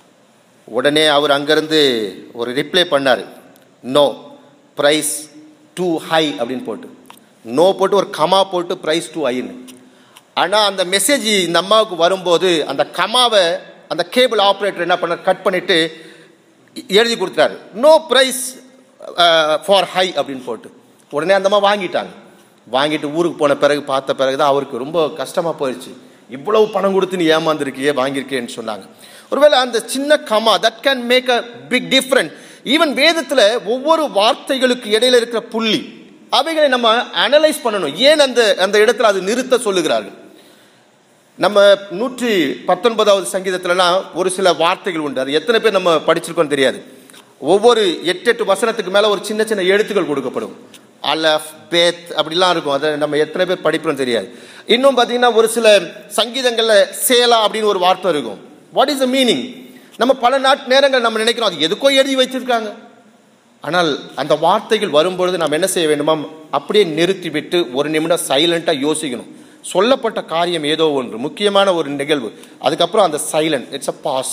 உடனே அவர் அங்கேருந்து ஒரு ரிப்ளை பண்ணார் நோ ப்ரைஸ் டூ ஹை அப்படின்னு போட்டு நோ போட்டு ஒரு கமா போட்டு ப்ரைஸ் டூ ஹைன்னு ஆனால் அந்த மெசேஜ் இந்த அம்மாவுக்கு வரும்போது அந்த கமாவை அந்த கேபிள் ஆப்ரேட்டர் என்ன பண்ணார் கட் பண்ணிட்டு எழுதி கொடுத்தாரு நோ ப்ரைஸ் ஃபார் ஹை அப்படின்னு போட்டு உடனே அந்த அம்மா வாங்கிட்டாங்க வாங்கிட்டு ஊருக்கு போன பிறகு பார்த்த பிறகு தான் அவருக்கு ரொம்ப கஷ்டமாக போயிடுச்சு இவ்வளவு பணம் கொடுத்து நீ ஏமாந்துருக்கியே வாங்கியிருக்கேன்னு சொன்னாங்க ஒருவேளை அந்த சின்ன comma that can make a big different even வேதத்தில் ஒவ்வொரு வார்த்தைகளுக்கு இடையில இருக்கிற புள்ளி அவைகளை நம்ம அனலைஸ் பண்ணணும் ஏன் அந்த அந்த இடத்துல அது நிறுத்த சொல்லுகிறார்கள் நம்ம நூற்றி பத்தொன்பதாவது சங்கீதத்துலலாம் ஒரு சில வார்த்தைகள் உண்டு அது எத்தனை பேர் நம்ம படிச்சிருக்கோம் தெரியாது ஒவ்வொரு எட்டு எட்டு வசனத்துக்கு மேலே ஒரு சின்ன சின்ன எழுத்துக்கள் கொடுக்கப்படும் அலஃப் பேத் அப்படிலாம் இருக்கும் அதை நம்ம எத்தனை பேர் படிப்போம் தெரியாது இன்னும் பார்த்தீங்கன்னா ஒரு சில சங்கீதங்களில் சேலா அப்படின்னு ஒரு வார்த்தை இருக்கும் வாட் இஸ் த மீனிங் நம்ம பல நாட்டு நேரங்கள் நம்ம நினைக்கிறோம் அது எதுக்கோ எழுதி வச்சிருக்காங்க ஆனால் அந்த வார்த்தைகள் வரும்பொழுது நாம் என்ன செய்ய வேண்டுமா அப்படியே நிறுத்திவிட்டு ஒரு நிமிடம் சைலண்டாக யோசிக்கணும் சொல்லப்பட்ட காரியம் ஏதோ ஒன்று முக்கியமான ஒரு நிகழ்வு அதுக்கப்புறம் அந்த silent it's a pause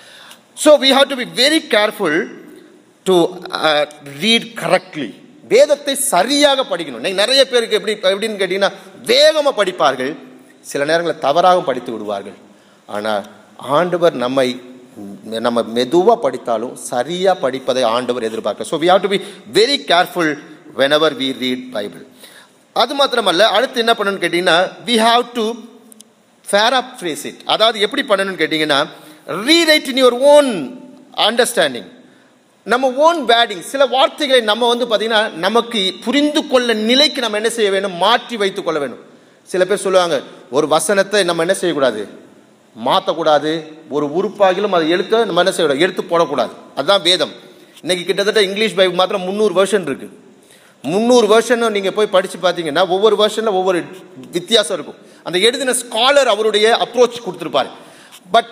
so we have to be very careful to read correctly வேதத்தை சரியாக படிக்கணும் நீங்கள் நிறைய பேருக்கு எப்படி எப்படின்னு கேட்டிங்கன்னா வேகமாக படிப்பார்கள் சில நேரங்களில் தவறாகவும் படித்து விடுவார்கள் ஆனால் ஆண்டவர் நம்மை நம்ம மெதுவாக படித்தாலும் சரியாக படிப்பதை ஆண்டவர் எதிர்பார்க்க so we have to be very careful whenever we read Bible அது மாத்திரமல்ல அடுத்து என்ன பண்ணணும்னு கேட்டிங்கன்னா we have to paraphrase it அதாவது எப்படி பண்ணணும்னு கேட்டிங்கன்னா rewrite in your own understanding நம்ம ஓன் பேடிங் சில வார்த்தைகளை நம்ம வந்து பார்த்தீங்கன்னா நமக்கு புரிந்து கொள்ள நிலைக்கு நம்ம என்ன செய்ய வேண்டும் மாற்றி வைத்துக் கொள்ள வேண்டும் சில பேர் சொல்லுவாங்க ஒரு வசனத்தை நம்ம என்ன செய்யக்கூடாது மாற்றக்கூடாது ஒரு உறுப்பாகிலும் அதை எழுத்த நம்ம என்ன செய்யக்கூடாது எடுத்து போடக்கூடாது அதுதான் வேதம் இன்னைக்கு கிட்டத்தட்ட இங்கிலீஷ் பைபிள் மாத்திரம் முந்நூறு வெர்ஷன் இருக்கு முந்நூறு வெர்ஷனும் நீங்கள் போய் படித்து பார்த்தீங்கன்னா ஒவ்வொரு வெர்ஷனில் ஒவ்வொரு வித்தியாசம் இருக்கும் அந்த எழுதின ஸ்காலர் அவருடைய அப்ரோச் கொடுத்துருப்பாரு பட்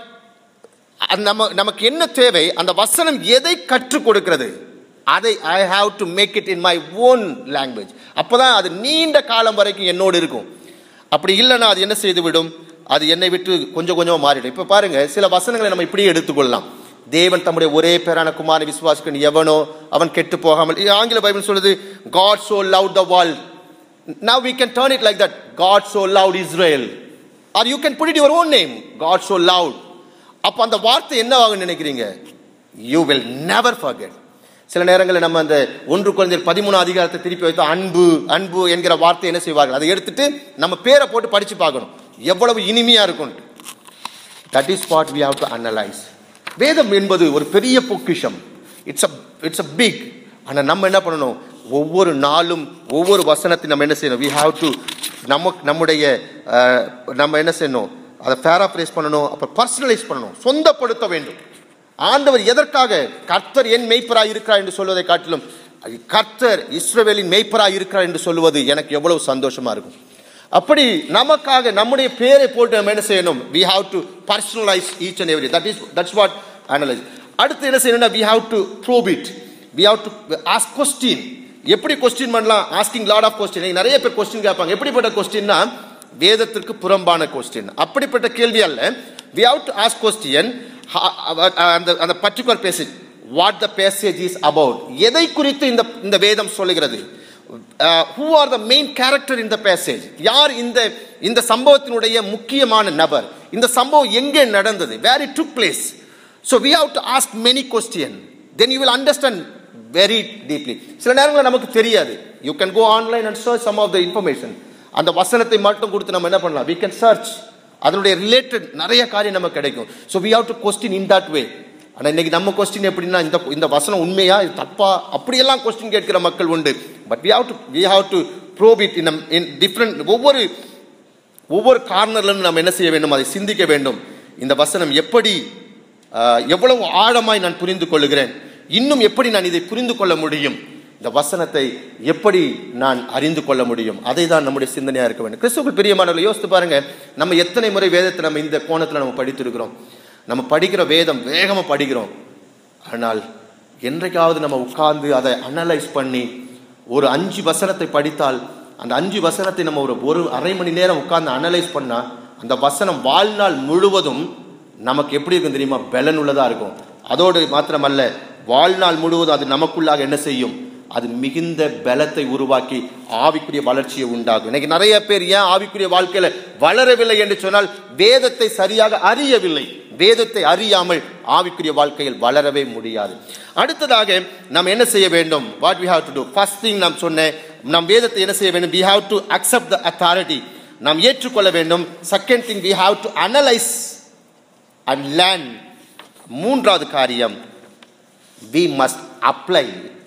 நம்ம நமக்கு என்ன தேவை அந்த வசனம் எதை கற்றுக் கொடுக்கிறது அதை I have to make it in my own language அப்போதான் அது நீண்ட காலம் வரைக்கும் என்னோடு இருக்கும் அப்படி இல்லைன்னா அது என்ன செய்து விடும் அது என்னை விட்டு கொஞ்சம் கொஞ்சமாக மாறிடும் இப்போ பாருங்க சில வசனங்களை நம்ம இப்படியே எடுத்துக்கொள்ளலாம் தேவன் தம்முடைய ஒரே பேரான குமார விசுவாசிக்கன் எவனோ அவன் கெட்டு போகாமல் இது ஆங்கில பைபிள் சொல்லுது God so love the world now we can turn it like that God so love Israel or you can put it your own name God so love அப்போ அந்த வார்த்தை என்னவாகும் நினைக்கிறீங்க யூ வில் நெவர் ஃபர்கெட் சில நேரங்களில் நம்ம அந்த ஒன்று குழந்தை பதிமூணு அதிகாரத்தை திருப்பி வைத்து அன்பு அன்பு என்கிற வார்த்தை என்ன செய்வார்கள் அதை எடுத்துட்டு நம்ம பேரை போட்டு படிச்சு பார்க்கணும் எவ்வளவு இனிமையா இருக்கும் that is what we have to analyse வேதம் என்பது ஒரு பெரிய பொக்கிஷம் it's a it's a big ஆனால் நம்ம என்ன பண்ணணும் ஒவ்வொரு நாளும் ஒவ்வொரு வசனத்தையும் நம்ம என்ன செய்யணும் வி ஹாவ் டு நமக்கு நம்முடைய அஹ், நம்ம என்ன செய்யணும் அதை பேராப்ரேஸ் பண்ணணும் அப்புறம் பர்சனலைஸ் பண்ணணும் சொந்தப்படுத்த வேண்டும் ஆண்டவர் எதற்காக கர்த்தர் என் மெய்ப்பராய் இருக்கிறார் என்று சொல்வதை காட்டிலும் கர்த்தர் இஸ்ரவேலின் மெய்ப்பராய் இருக்கிறார் என்று சொல்லுவது எனக்கு எவ்வளவு சந்தோஷமா இருக்கும் அப்படி நமக்காக நம்முடைய பேரை போட்டு நம்ம என்ன செய்யணும் we have to personalize each and every that is that's what analyze அடுத்து என்ன செய்யணும்னா we have to probe it we have to ask question எப்படி கொஸ்டின் பண்ணலாம் ஆஸ்கிங் லாட் ஆஃப் கொஸ்டின் நிறைய பேர் கொஸ்டின் கேட்பாங்க எப்படிப்பட்ட கொஸ்டின்னா வேதத்திற்கு புறம்பான கொஸ்டின் அப்படிப்பட்ட கேள்வி அல்ல we have to ask question ha- அந்த அந்த particular passage what the passage is about எதை குறித்து இந்த இந்த வேதம் சொல்லுகிறது who are the main character இந்த பேசேஜ் யார் இந்த இந்த சம்பவத்தினுடைய முக்கியமான நபர் இந்த சம்பவம் எங்கே நடந்தது where it took place so we have to ask many question then you will understand very deeply சில நேரங்களில் நமக்கு தெரியாது you can go online and search some of the information அந்த வசனத்தை மட்டும் கொடுத்து நம்ம என்ன பண்ணலாம் வி கேன் சர்ச் அதனுடைய ரிலேட்டட் நிறைய காரியம் நமக்கு கிடைக்கும் so we have to question in that way ஆனால் இன்னைக்கு நம்ம கொஸ்டின் எப்படின்னா இந்த இந்த வசனம் உண்மையா இது தப்பா அப்படியெல்லாம் கொஸ்டின் கேட்கிற மக்கள் உண்டு but we have to we have to probe it in in different ஒவ்வொரு ஒவ்வொரு கார்னர்லேருந்து நம்ம என்ன செய்ய வேண்டும் அதை சிந்திக்க வேண்டும் இந்த வசனம் எப்படி ஆஹ், எவ்வளவு ஆழமாய் நான் புரிந்து கொள்ளுகிறேன் இன்னும் எப்படி நான் இதை புரிந்து கொள்ள முடியும் இந்த வசனத்தை எப்படி நான் அறிந்து கொள்ள முடியும் அதை தான் நம்முடைய சிந்தனையா இருக்க வேண்டும் கிறிஸ்துவுக்குள் பிரியமானவர்களை யோசித்து பாருங்க நம்ம எத்தனை முறை வேதத்தை நம்ம இந்த கோணத்தில் நம்ம படித்திருக்கிறோம் நம்ம படிக்கிற வேதம் வேகமாக படிக்கிறோம் ஆனால் என்றைக்காவது நம்ம உட்கார்ந்து அதை அனலைஸ் பண்ணி ஒரு அஞ்சு வசனத்தை படித்தால் அந்த அஞ்சு வசனத்தை நம்ம ஒரு ஒரு அரை மணி நேரம் உட்கார்ந்து அனலைஸ் பண்ணா அந்த வசனம் வாழ்நாள் முழுவதும் நமக்கு எப்படி இருக்கும் தெரியுமா பலன் உள்ளதா இருக்கும் அதோடு மாத்திரமல்ல வாழ்நாள் முழுவதும் அது நமக்குள்ளாக என்ன செய்யும் அது மிகுந்த பலத்தை உருவாக்கி ஆவிக்குரிய வளர்ச்சியை உண்டாகும் இன்னைக்கு நிறைய பேர் ஏன் ஆவிக்குரிய வாழ்க்கையில வளரவில்லை என்று சொன்னால் வேதத்தை சரியாக அறியவில்லை வேதத்தை அறியாமல் ஆவிக்குரிய வாழ்க்கையில் வளரவே முடியாது அடுத்ததாக நாம் என்ன செய்ய வேண்டும் what we have to do first thing நாம் சொன்னேன் நாம் வேதத்தை என்ன செய்ய வேண்டும் we have to accept the authority நாம் ஏற்றுக்கொள்ள வேண்டும் second thing we have to analyze and learn மூன்றாவது காரியம் we must apply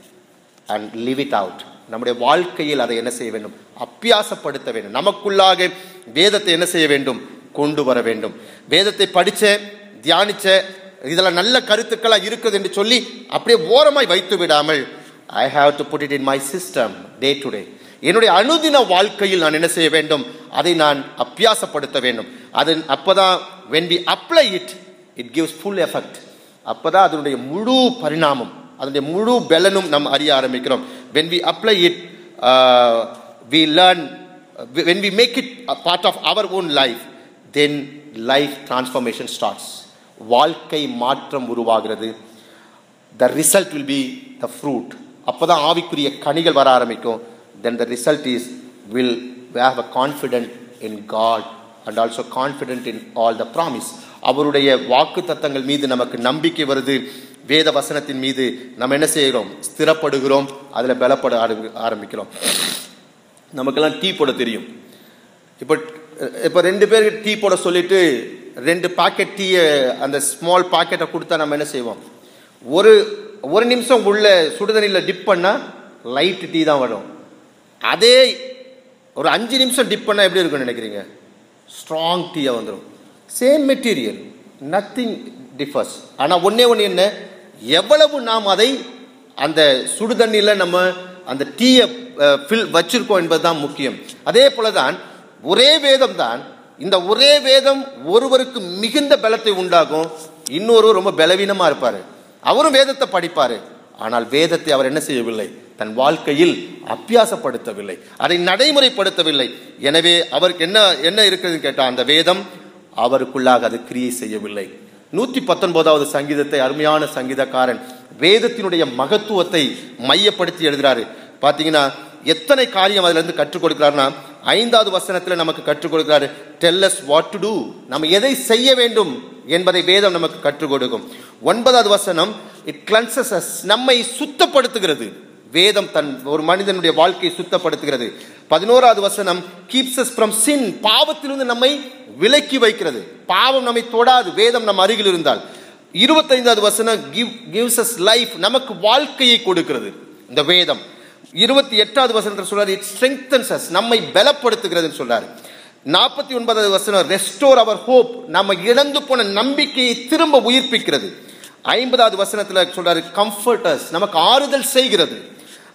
and live it out நம்முடைய வாழ்க்கையில் அதை என்ன செய்ய வேண்டும் அப்பியாசப்படுத்த வேண்டும் நமக்குள்ளாக வேதத்தை என்ன செய்ய வேண்டும் கொண்டு வர வேண்டும் வேதத்தை படிச்ச தியானிச்ச இதெல்லாம் நல்ல கருத்துக்களா இருக்குது என்று சொல்லி அப்படியே ஓரமாய் வைத்து விடாமல் I have to put it in my system day to day என்னுடைய அனுதின வாழ்க்கையில் நான் என்ன செய்ய வேண்டும் அதை நான் அப்பியாசப்படுத்த வேண்டும் அது அப்பதான் when we apply it it gives full effect அப்பதான் அதனுடைய முழு பரிணாமம் அதனுடைய முழு பலனும் நம்ம அறிய ஆரம்பிக்கிறோம் when we apply it uh, we learn when we make it a part of our own life then life transformation starts வாழ்க்கை மாற்றம் உருவாகிறது the result will be the fruit அப்பதான் ஆவிக்குரிய கனிகள் வர ஆரம்பிக்கும் then the result is will have a confident in God and also confident in all the promise அவருடைய வாக்கு தத்தங்கள் மீது நமக்கு நம்பிக்கை வருது வேத வசனத்தின் மீது நம்ம என்ன செய்கிறோம் ஸ்திரப்படுகிறோம் அதில் பலப்பட ஆரம்பி- ஆரம்பிக்கிறோம் நமக்கெல்லாம் டீ போட தெரியும் இப்போ இப்போ ரெண்டு பேருக்கு டீ போட சொல்லிட்டு ரெண்டு பாக்கெட் டீயை அந்த ஸ்மால் பாக்கெட்டை கொடுத்தா நம்ம என்ன செய்வோம் ஒரு ஒரு நிமிஷம் உள்ள சுடுதண்ணியில் டிப் பண்ணால் லைட் டீ தான் வரும் அதே ஒரு அஞ்சு நிமிஷம் டிப் பண்ணால் எப்படி இருக்கும்னு நினைக்கிறீங்க ஸ்ட்ராங் டீயாக வந்துடும் சேம் மெட்டீரியல் நத்திங் டிஃபர்ஸ் ஆனால் ஒன்றே ஒன்று என்ன எவ்வளவு நாம் அதை அந்த சுடுதண்ணியில் நம்ம அந்த டீயை ஃபில் வச்சிருக்கோம் என்பது தான் முக்கியம் அதே போல தான் ஒரே வேதம் தான் இந்த ஒரே வேதம் ஒருவருக்கு மிகுந்த பலத்தை உண்டாகும் இன்னொரு ரொம்ப பலவீனமா இருப்பாரு அவரும் வேதத்தை படிப்பாரு ஆனால் வேதத்தை அவர் என்ன செய்யவில்லை தன் வாழ்க்கையில் அப்பியாசப்படுத்தவில்லை அதை நடைமுறைப்படுத்தவில்லை எனவே அவருக்கு என்ன என்ன இருக்குதுன்னு கேட்டா அந்த வேதம் அவருக்குள்ளாக அது கிரியை செய்யவில்லை நூத்தி பத்தொன்பதாவது சங்கீதத்தை அருமையான சங்கீதக்காரன் வேதத்தினுடைய மகத்துவத்தை மையப்படுத்தி எழுதுறாரு பாத்தீங்கன்னா எத்தனை காரியம் அதுல இருந்து கற்றுக் கொடுக்கிறார்னா ஐந்தாவது வசனத்துல நமக்கு கற்றுக் கொடுக்கிறாரு tell us what to do நம்ம எதை செய்ய வேண்டும் என்பதை வேதம் நமக்கு கற்றுக் கொடுக்கும் ஒன்பதாவது வசனம் இட் கிளன்சஸ் us நம்மை சுத்தப்படுத்துகிறது வேதம் தன் ஒரு மனிதனுடைய வாழ்க்கையை சுத்தப்படுத்துகிறது பதினோராவது வசனம் கீப்ஸ் us from sin பாவத்திலிருந்து நம்மை விலக்கி வைக்கிறது பாவம் நம்மை தொடாது வேதம் நம் அருகில் இருந்தால் இருபத்தைந்தாவது வசனம் கிவ் கிவ்ஸ் us லைஃப் நமக்கு வாழ்க்கையை கொடுக்கிறது இந்த வேதம் இருபத்தி எட்டாவது வசனத்தில் சொல்றாரு இட் ஸ்ட்ரெங்தன்ஸ் us நம்மை பலப்படுத்துகிறதுன்னு சொல்றாரு நாற்பத்தி ஒன்பதாவது வசனம் ரெஸ்டோர் அவர் ஹோப் நம்ம இழந்து போன நம்பிக்கையை திரும்ப உயிர்ப்பிக்கிறது ஐம்பதாவது வசனத்துல சொல்றாரு கம்ஃபர்டர்ஸ் நமக்கு ஆறுதல் செய்கிறது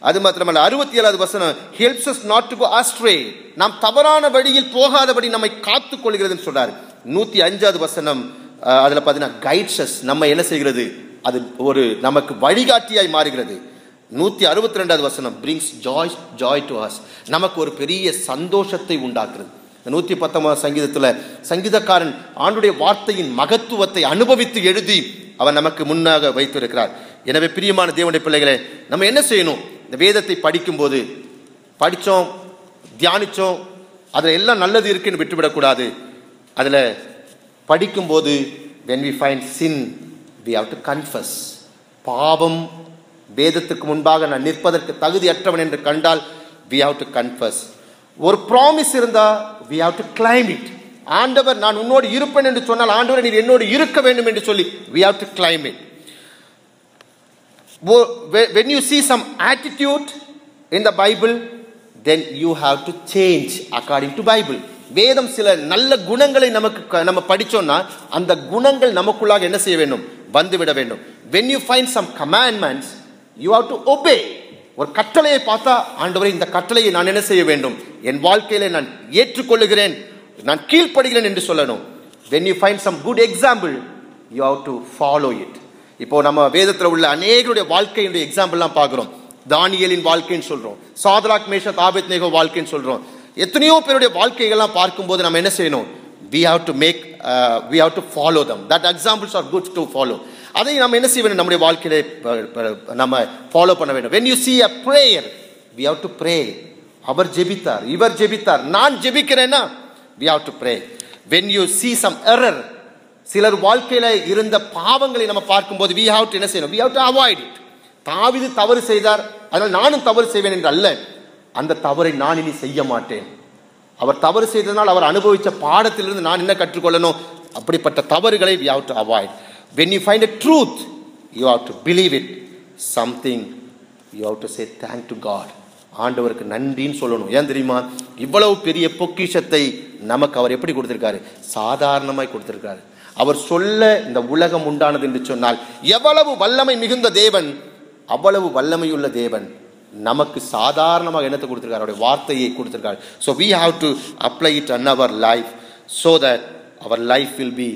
அது மாத்திரமல்ல அறுபத்தி ஏழாவது வசனம் helps us not to go astray நாம் தவறான வழியில் போகாதபடி நம்மை காத்துக் கொள்கிறதுன்னு சொல்றாரு நூத்தி அஞ்சாவது வசனம் அஹ், அதுல பாத்தீங்கன்னா கைட்ஸஸ் நம்ம என்ன செய்கிறது அது ஒரு நமக்கு வழிகாட்டியாய் மாறுகிறது நூத்தி அறுபத்தி ரெண்டாவது வசனம் brings joy joy to us நமக்கு ஒரு பெரிய சந்தோஷத்தை உண்டாக்குறது நூத்தி பத்தொன்பது சங்கீதத்துல சங்கீதக்காரன் ஆண்டுடைய வார்த்தையின் மகத்துவத்தை அனுபவித்து எழுதி அவர் நமக்கு முன்னாக வைத்திருக்கிறார் எனவே பிரியமான தேவனுடைய பிள்ளைகளே நம்ம என்ன செய்யணும் இந்த வேதத்தை படிக்கும்போது படித்தோம் தியானிச்சோம் அதில் எல்லாம் நல்லது இருக்குன்னு விட்டுவிடக்கூடாது அதில் படிக்கும்போது when we find sin we have to confess பாவம் வேதத்துக்கு முன்பாக நான் நிற்பதற்கு தகுதியற்றவன் என்று கண்டால் we have to confess ஒரு ப்ராமிஸ் இருந்தா we have to climb it ஆண்டவர் நான் உன்னோடு இருப்பேன் என்று சொன்னால் ஆண்டவர் நீர் என்னோடு இருக்க வேண்டும் என்று சொல்லி we have to climb it Wo- whe- when you see some attitude in the bible then you have to change according to bible வேதம் சில நல்ல குணங்களை நமக்கு க- நம்ம படிச்சோம்னா அந்த குணங்கள் நமக்குள்ளாக என்ன செய்ய வேண்டும் வந்துவிட வேண்டும் when you find some commandments you have to obey ஒரு கட்டளையை பார்த்தா ஆண்டவரே இந்த கட்டளையை நான் என்ன செய்ய வேண்டும் என் வாழ்க்கையில நான் ஏற்றுக்கொள்ளுகிறேன் நான் கீழ்ப்படுகிறேன் என்று சொல்லணும் when you find some good example you have to follow it இப்போ நம்ம வேதத்துல உள்ள அநேகருடைய வாழ்க்கையினுடைய எக்ஸாம்பிள்லாம் பார்க்குறோம் தானியலின் வாழ்க்கைன்னு சொல்றோம் சாதராக் மேஷத் ஆபத் நேகோ வாழ்க்கைன்னு சொல்றோம் எத்தனையோ பேருடைய வாழ்க்கைகள்லாம் பார்க்கும்போது நம்ம என்ன செய்யணும் we have to make uh, we have to follow them that examples are good to follow அதை நம்ம என்ன செய்ய வேண்டும் நம்முடைய வாழ்க்கையில ப- ப- நம்ம ஃபாலோ பண்ண வேண்டும் when you see a prayer we have to pray அவர் ஜெபித்தார் இவர் ஜெபித்தார் நான் ஜெபிக்கிறேன்னா we have to pray when you see some error சிலர் வாழ்க்கையில இருந்த பாவங்களை நம்ம பார்க்கும்போது we have to என்ன செய்யணும் we have to avoid it தாவீது தவறு செய்தார் அதனால் நானும் தவறு செய்வேன் என்று அல்ல அந்த தவறை நான் இனி செய்ய மாட்டேன் அவர் தவறு செய்ததனால் அவர் அனுபவித்த பாடத்திலிருந்து நான் என்ன கற்றுக்கொள்ளணும் அப்படிப்பட்ட தவறுகளை we have to avoid when you find a truth you have to believe it something you have to say thank to god ஆண்டவருக்கு நன்றின்னு சொல்லணும் ஏன் தெரியுமா இவ்வளவு பெரிய பொக்கிஷத்தை நமக்கு அவர் எப்படி கொடுத்திருக்காரு சாதாரணமாய் கொடுத்திருக்காரு அவர் சொல்ல இந்த உலகம் உண்டானது என்று சொன்னால் எவ்வளவு வல்லமை மிகுந்த தேவன் அவ்வளவு வல்லமையுள்ள தேவன் நமக்கு சாதாரணமாக என்னத்தை கொடுத்திருக்காரு அவருடைய வார்த்தையை கொடுத்திருக்காரு so we have to apply it on our life so that our life will be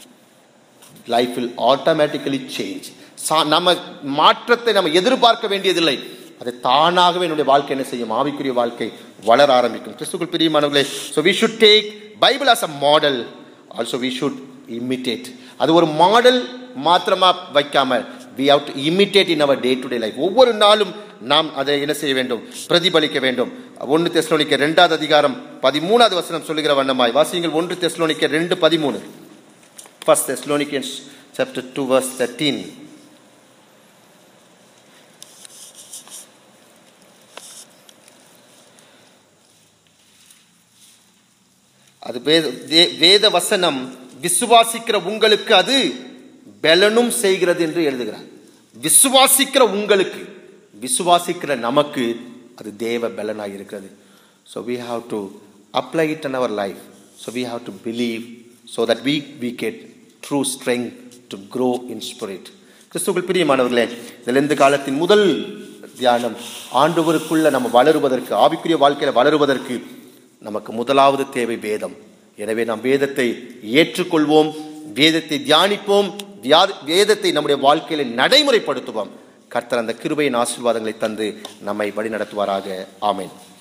life will automatically change சா- நம்ம மாற்றத்தை நம்ம எதிர்பார்க்க வேண்டியதில்லை அது தானாகவே என்னுடைய வாழ்க்கை என்ன செய்யும் ஆவிக்குரிய வாழ்க்கை வளர ஆரம்பிக்கும் கிறிஸ்துக்குள் பிரியமானவர்களே so we should take Bible as a model also we should imitate அது ஒரு மாடல் மாத்திரமா வைக்காம we have to imitate in our day to day life ஒவ்வொரு நாளும் நாம் அதை என்ன செய்ய வேண்டும் பிரதிபலிக்க வேண்டும் ஒன்று தெஸ்லோனிக்க ரெண்டாவது அதிகாரம் பதிமூணாவது வசனம் சொல்லுகிற வண்ணமாய் வாசியுங்கள் ஒன்று தெஸ்லோனிக்க ரெண்டு பதிமூணு First Thessalonians chapter 2 verse 13. அது வேத வே- வேத வசனம் விசுவாசிக்கிற உங்களுக்கு அது பலனும் செய்கிறது என்று எழுதுகிறார் விசுவாசிக்கிற உங்களுக்கு விசுவாசிக்கிற நமக்கு அது தேவ பலனாக இருக்கிறது so we have to apply it in our life so we have to believe so that we we get true strength to grow in spirit கிறிஸ்துவுக்குள் பிரியமானவர்களே இதில் இந்த காலத்தின் முதல் தியானம் ஆண்டவருக்குள்ள நம்ம வளருவதற்கு ஆவிக்குரிய வாழ்க்கையில வளருவதற்கு நமக்கு முதலாவது தேவை வேதம் எனவே நாம் வேதத்தை ஏற்றுக்கொள்வோம் வேதத்தை தியானிப்போம் வியா- வேதத்தை நம்முடைய வாழ்க்கையில நடைமுறைப்படுத்துவோம் கர்த்தர் அந்த கிருபையின் ஆசீர்வாதங்களை தந்து நம்மை வழிநடத்துவாராக ஆமென்